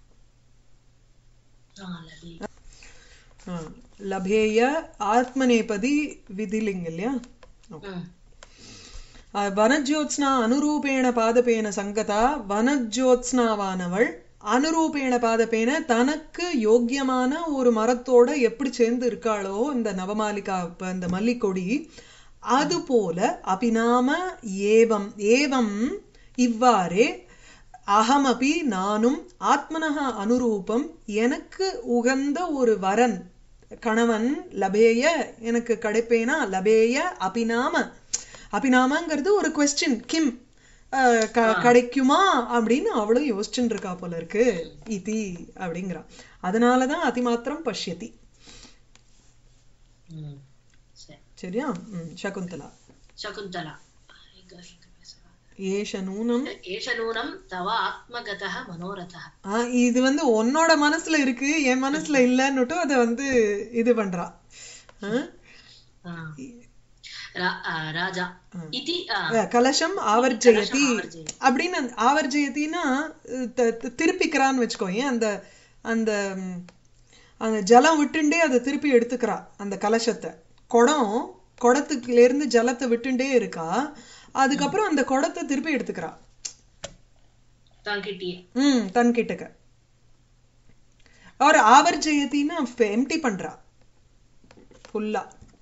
आ, लभेय ஆ, லபேய ஆத்மநேபதி விதிலிங் இல்லையா ம், அஹ், வனஜ்யோத்ஸ்னா அனுரூபேண பாதபேன சங்கதா வனஜ்யோத்ஸ்னாவானவள் அனுரூபேண பாதபேன தனக்கு யோக்கியமான ஒரு மரத்தோட எப்படி சேர்ந்து இருக்காளோ இந்த நவமாலிகா இப்ப இந்த மல்லிக்கொடி அது போல அபிநாம ஏவம் ஏவம் இவ்வாறே அகமபி நானும் ஆத்மனக அனுரூபம் எனக்கு உகந்த ஒரு வரன் கணவன் லபேய எனக்கு கிடைப்பேனா லபேய அபிநாம அபிநாமங்கிறது ஒரு கொஸ்டின் கிம் அஹ், க- கிடைக்குமா அப்படின்னு அவளும் யோசிச்சுட்டு இருக்கா போல இருக்கு இதி அப்படிங்கிறா அதனாலதான் அதிமாத்திரம் பஷ்யதி ம், சரி. சரியா ம், சகுந்தலா शकुन्तला ஏஷ நூனம் एष नूनं तव आत्मगतः मनोरथः ஆ, இது வந்து உன்னோட மனசுல இருக்கு என் மனசுல இல்லன்னுட்டும் அதை வந்து இது பண்றா ஆ? आ, रा- आ, राजा इति आ, அஹ், கலசம் ஆவர்ஜயதி ஆவர்ஜயதி. அப்படின்னு அந்த ஆவர்ஜயத்தின்னா அஹ், த- த- திருப்பிக்கிறான்னு வச்சுக்கோங்க அந்த அந்த ம், அந்த ஜலம் விட்டுண்டே அதை திருப்பி எடுத்துக்கிறா அந்த கலசத்தை குடம் குடத்துக்குல இருந்து ஜலத்தை விட்டுண்டே இருக்கா அதுக்கப்புறம் அந்த குடத்தை திருப்பி எடுத்துக்கிறா ताङ्किट्ये ம் தன் கிட்டக்க அவர் ஆவர்ஜயத்தின்னா எம்டி பண்றா ஃபுல்லா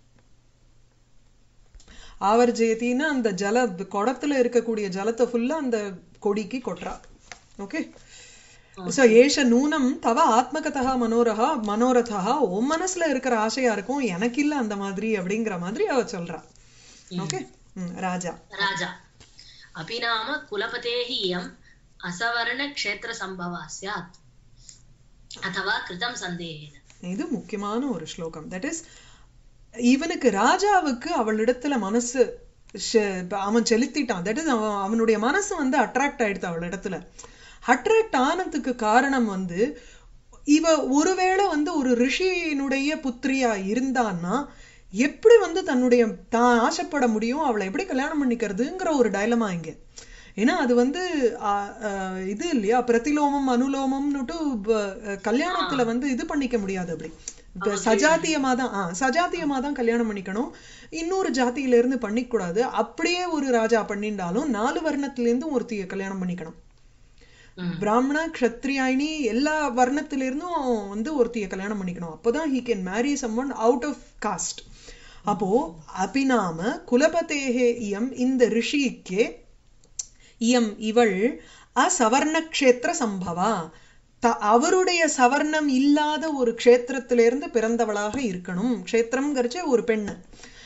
ஆவர்ஜயத்தின்னா அந்த ஜல குடத்துல இருக்கக்கூடிய ஜலத்தை ஃபுல்லா அந்த கொடிக்கு கொட்டுறா ஓகே சோ ஏஷ நூனம் தவ ஆத்மகதா மனோரகா மனோரதா உன் மனசுல இருக்கிற ஆசையா இருக்கும் எனக்கு இல்ல அந்த மாதிரி அப்படிங்கிற மாதிரி அவ சொல்றா ஓகே ராஜா राजा अपि नाम कुलपतेः इयम् असवर्णक्षेत्रसम्भवा स्यात् अथवा कृतं सन्देहेन இது முக்கியமான ஒரு ஸ்லோகம் தட் இஸ் இவனுக்கு ராஜாவுக்கு அவளிடத்துல மனசு ஷ- இப்ப அவன் செலுத்திட்டான் தட் இஸ் அவன் அவனுடைய மனசு வந்து அட்ராக்ட் ஆயிடுது அவளிடத்துல அட்ராக்ட் ஆனதுக்கு காரணம் வந்து இவ ஒருவேளை வந்து ஒரு ரிஷியினுடைய புத்திரியா இருந்தான்னா எப்படி வந்து தன்னுடைய தான் ஆசைப்பட முடியும் அவளை எப்படி கல்யாணம் பண்ணிக்கிறதுங்கிற ஒரு டைலமா இங்க ஏன்னா அது வந்து ஆ, ஆ, இது இல்லையா பிரதிலோமம் அனுலோமம்னுட்டு ப- கல்யாணத்துல வந்து இது பண்ணிக்க முடியாது அப்படி இப்ப சஜாத்தியமா தான் ஆ சஜாத்தியமா தான் கல்யாணம் பண்ணிக்கணும் இன்னொரு ஜாதியில இருந்து பண்ணிக்கூடாது அப்படியே ஒரு ராஜா பண்ணிண்டாலும் நாலு வர்ணத்துல இருந்தும் ஒருத்திய கல்யாணம் பண்ணிக்கணும் ம். பிராமண க்ஷத்ரியாயினி எல்லா வர்ணத்துல இருந்தும் வந்து ஒருத்திய கல்யாணம் பண்ணிக்கணும் அப்பதான் he can marry someone out of caste அப்போ அபிநாம குலபதேகே இயம் இந்த ரிஷிக்கே இயம் இவள் அசவர்ண க்ஷேத்திர சம்பவா த- அவருடைய சவர்ணம் இல்லாத ஒரு க்ஷேத்திரத்திலிருந்து பிறந்தவளாக இருக்கணும் க்ஷேத்திரம்ங்கிறச்சே ஒரு பெண்ணு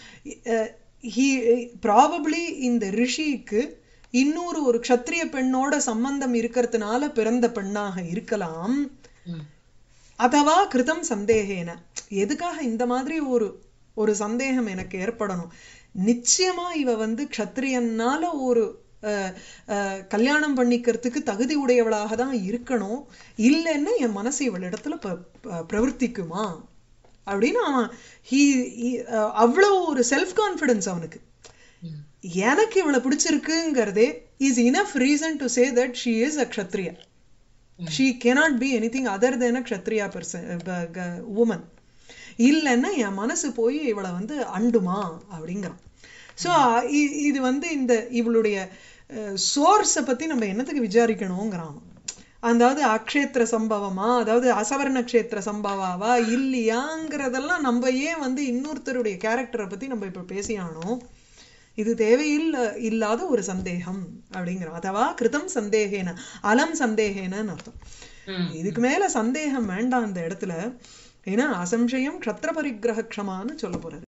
ப்ராபப்ளி இந்த ரிஷிக்கு இன்னொரு ஒரு க்ஷத்ரிய பெண்ணோட சம்பந்தம் இருக்கிறதுனால பிறந்த பெண்ணாக இருக்கலாம் ம். அதவா கிருதம் சந்தேகேன எதுக்காக இந்த மாதிரி ஒரு ஒரு சந்தேகம் எனக்கு ஏற்படணும் நிச்சயமா இவ வந்து க்ஷத்ரியனால ஒரு அஹ், அஹ், கல்யாணம் பண்ணிக்கிறதுக்கு தகுதி உடையவளாக தான் இருக்கணும் இல்லைன்னா என் மனசு இவளிடத்துல ப- ப- பிரவர்த்திக்குமா அப்படின்னு அவன் he he- அஹ், அவ்வளவு ஒரு செல்ஃப் கான்ஃபிடன்ஸ் அவனுக்கு ம். எனக்கு இவளை பிடிச்சிருக்குங்கிறதே is enough reason to say that she is a Kshatriya she cannot be anything other than a Kshatriya person woman இல்லைன்னா என் மனசு போய் இவளை வந்து அண்டுமா அப்படிங்கிறான் ஸோ இது வந்து இந்த இவளுடைய சோர்ஸை பத்தி நம்ம என்னத்துக்கு விசாரிக்கணுங்கிறான் அவன். அதாவது அக்ஷேத்திர சம்பவமா அதாவது அசவர்ண க்ஷேத்திர சம்பவாவா இல்லையாங்கிறதெல்லாம் நம்ம ஏன் வந்து இன்னொருத்தருடைய கேரக்டரை பத்தி நம்ம இப்ப பேசியானோம் இது தேவையில்ல இல்லாத ஒரு சந்தேகம் அப்படிங்கிறோம் அதவா கிருதம் சந்தேகேன அலம் சந்தேகேனன்னு அர்த்தம் ம். இதுக்கு மேல சந்தேகம் வேண்டாம் அந்த இடத்துல ஏன்னா அசம்சயம் க்ஷத்திர பரிகிரக க்ஷமான்னு சொல்ல போறது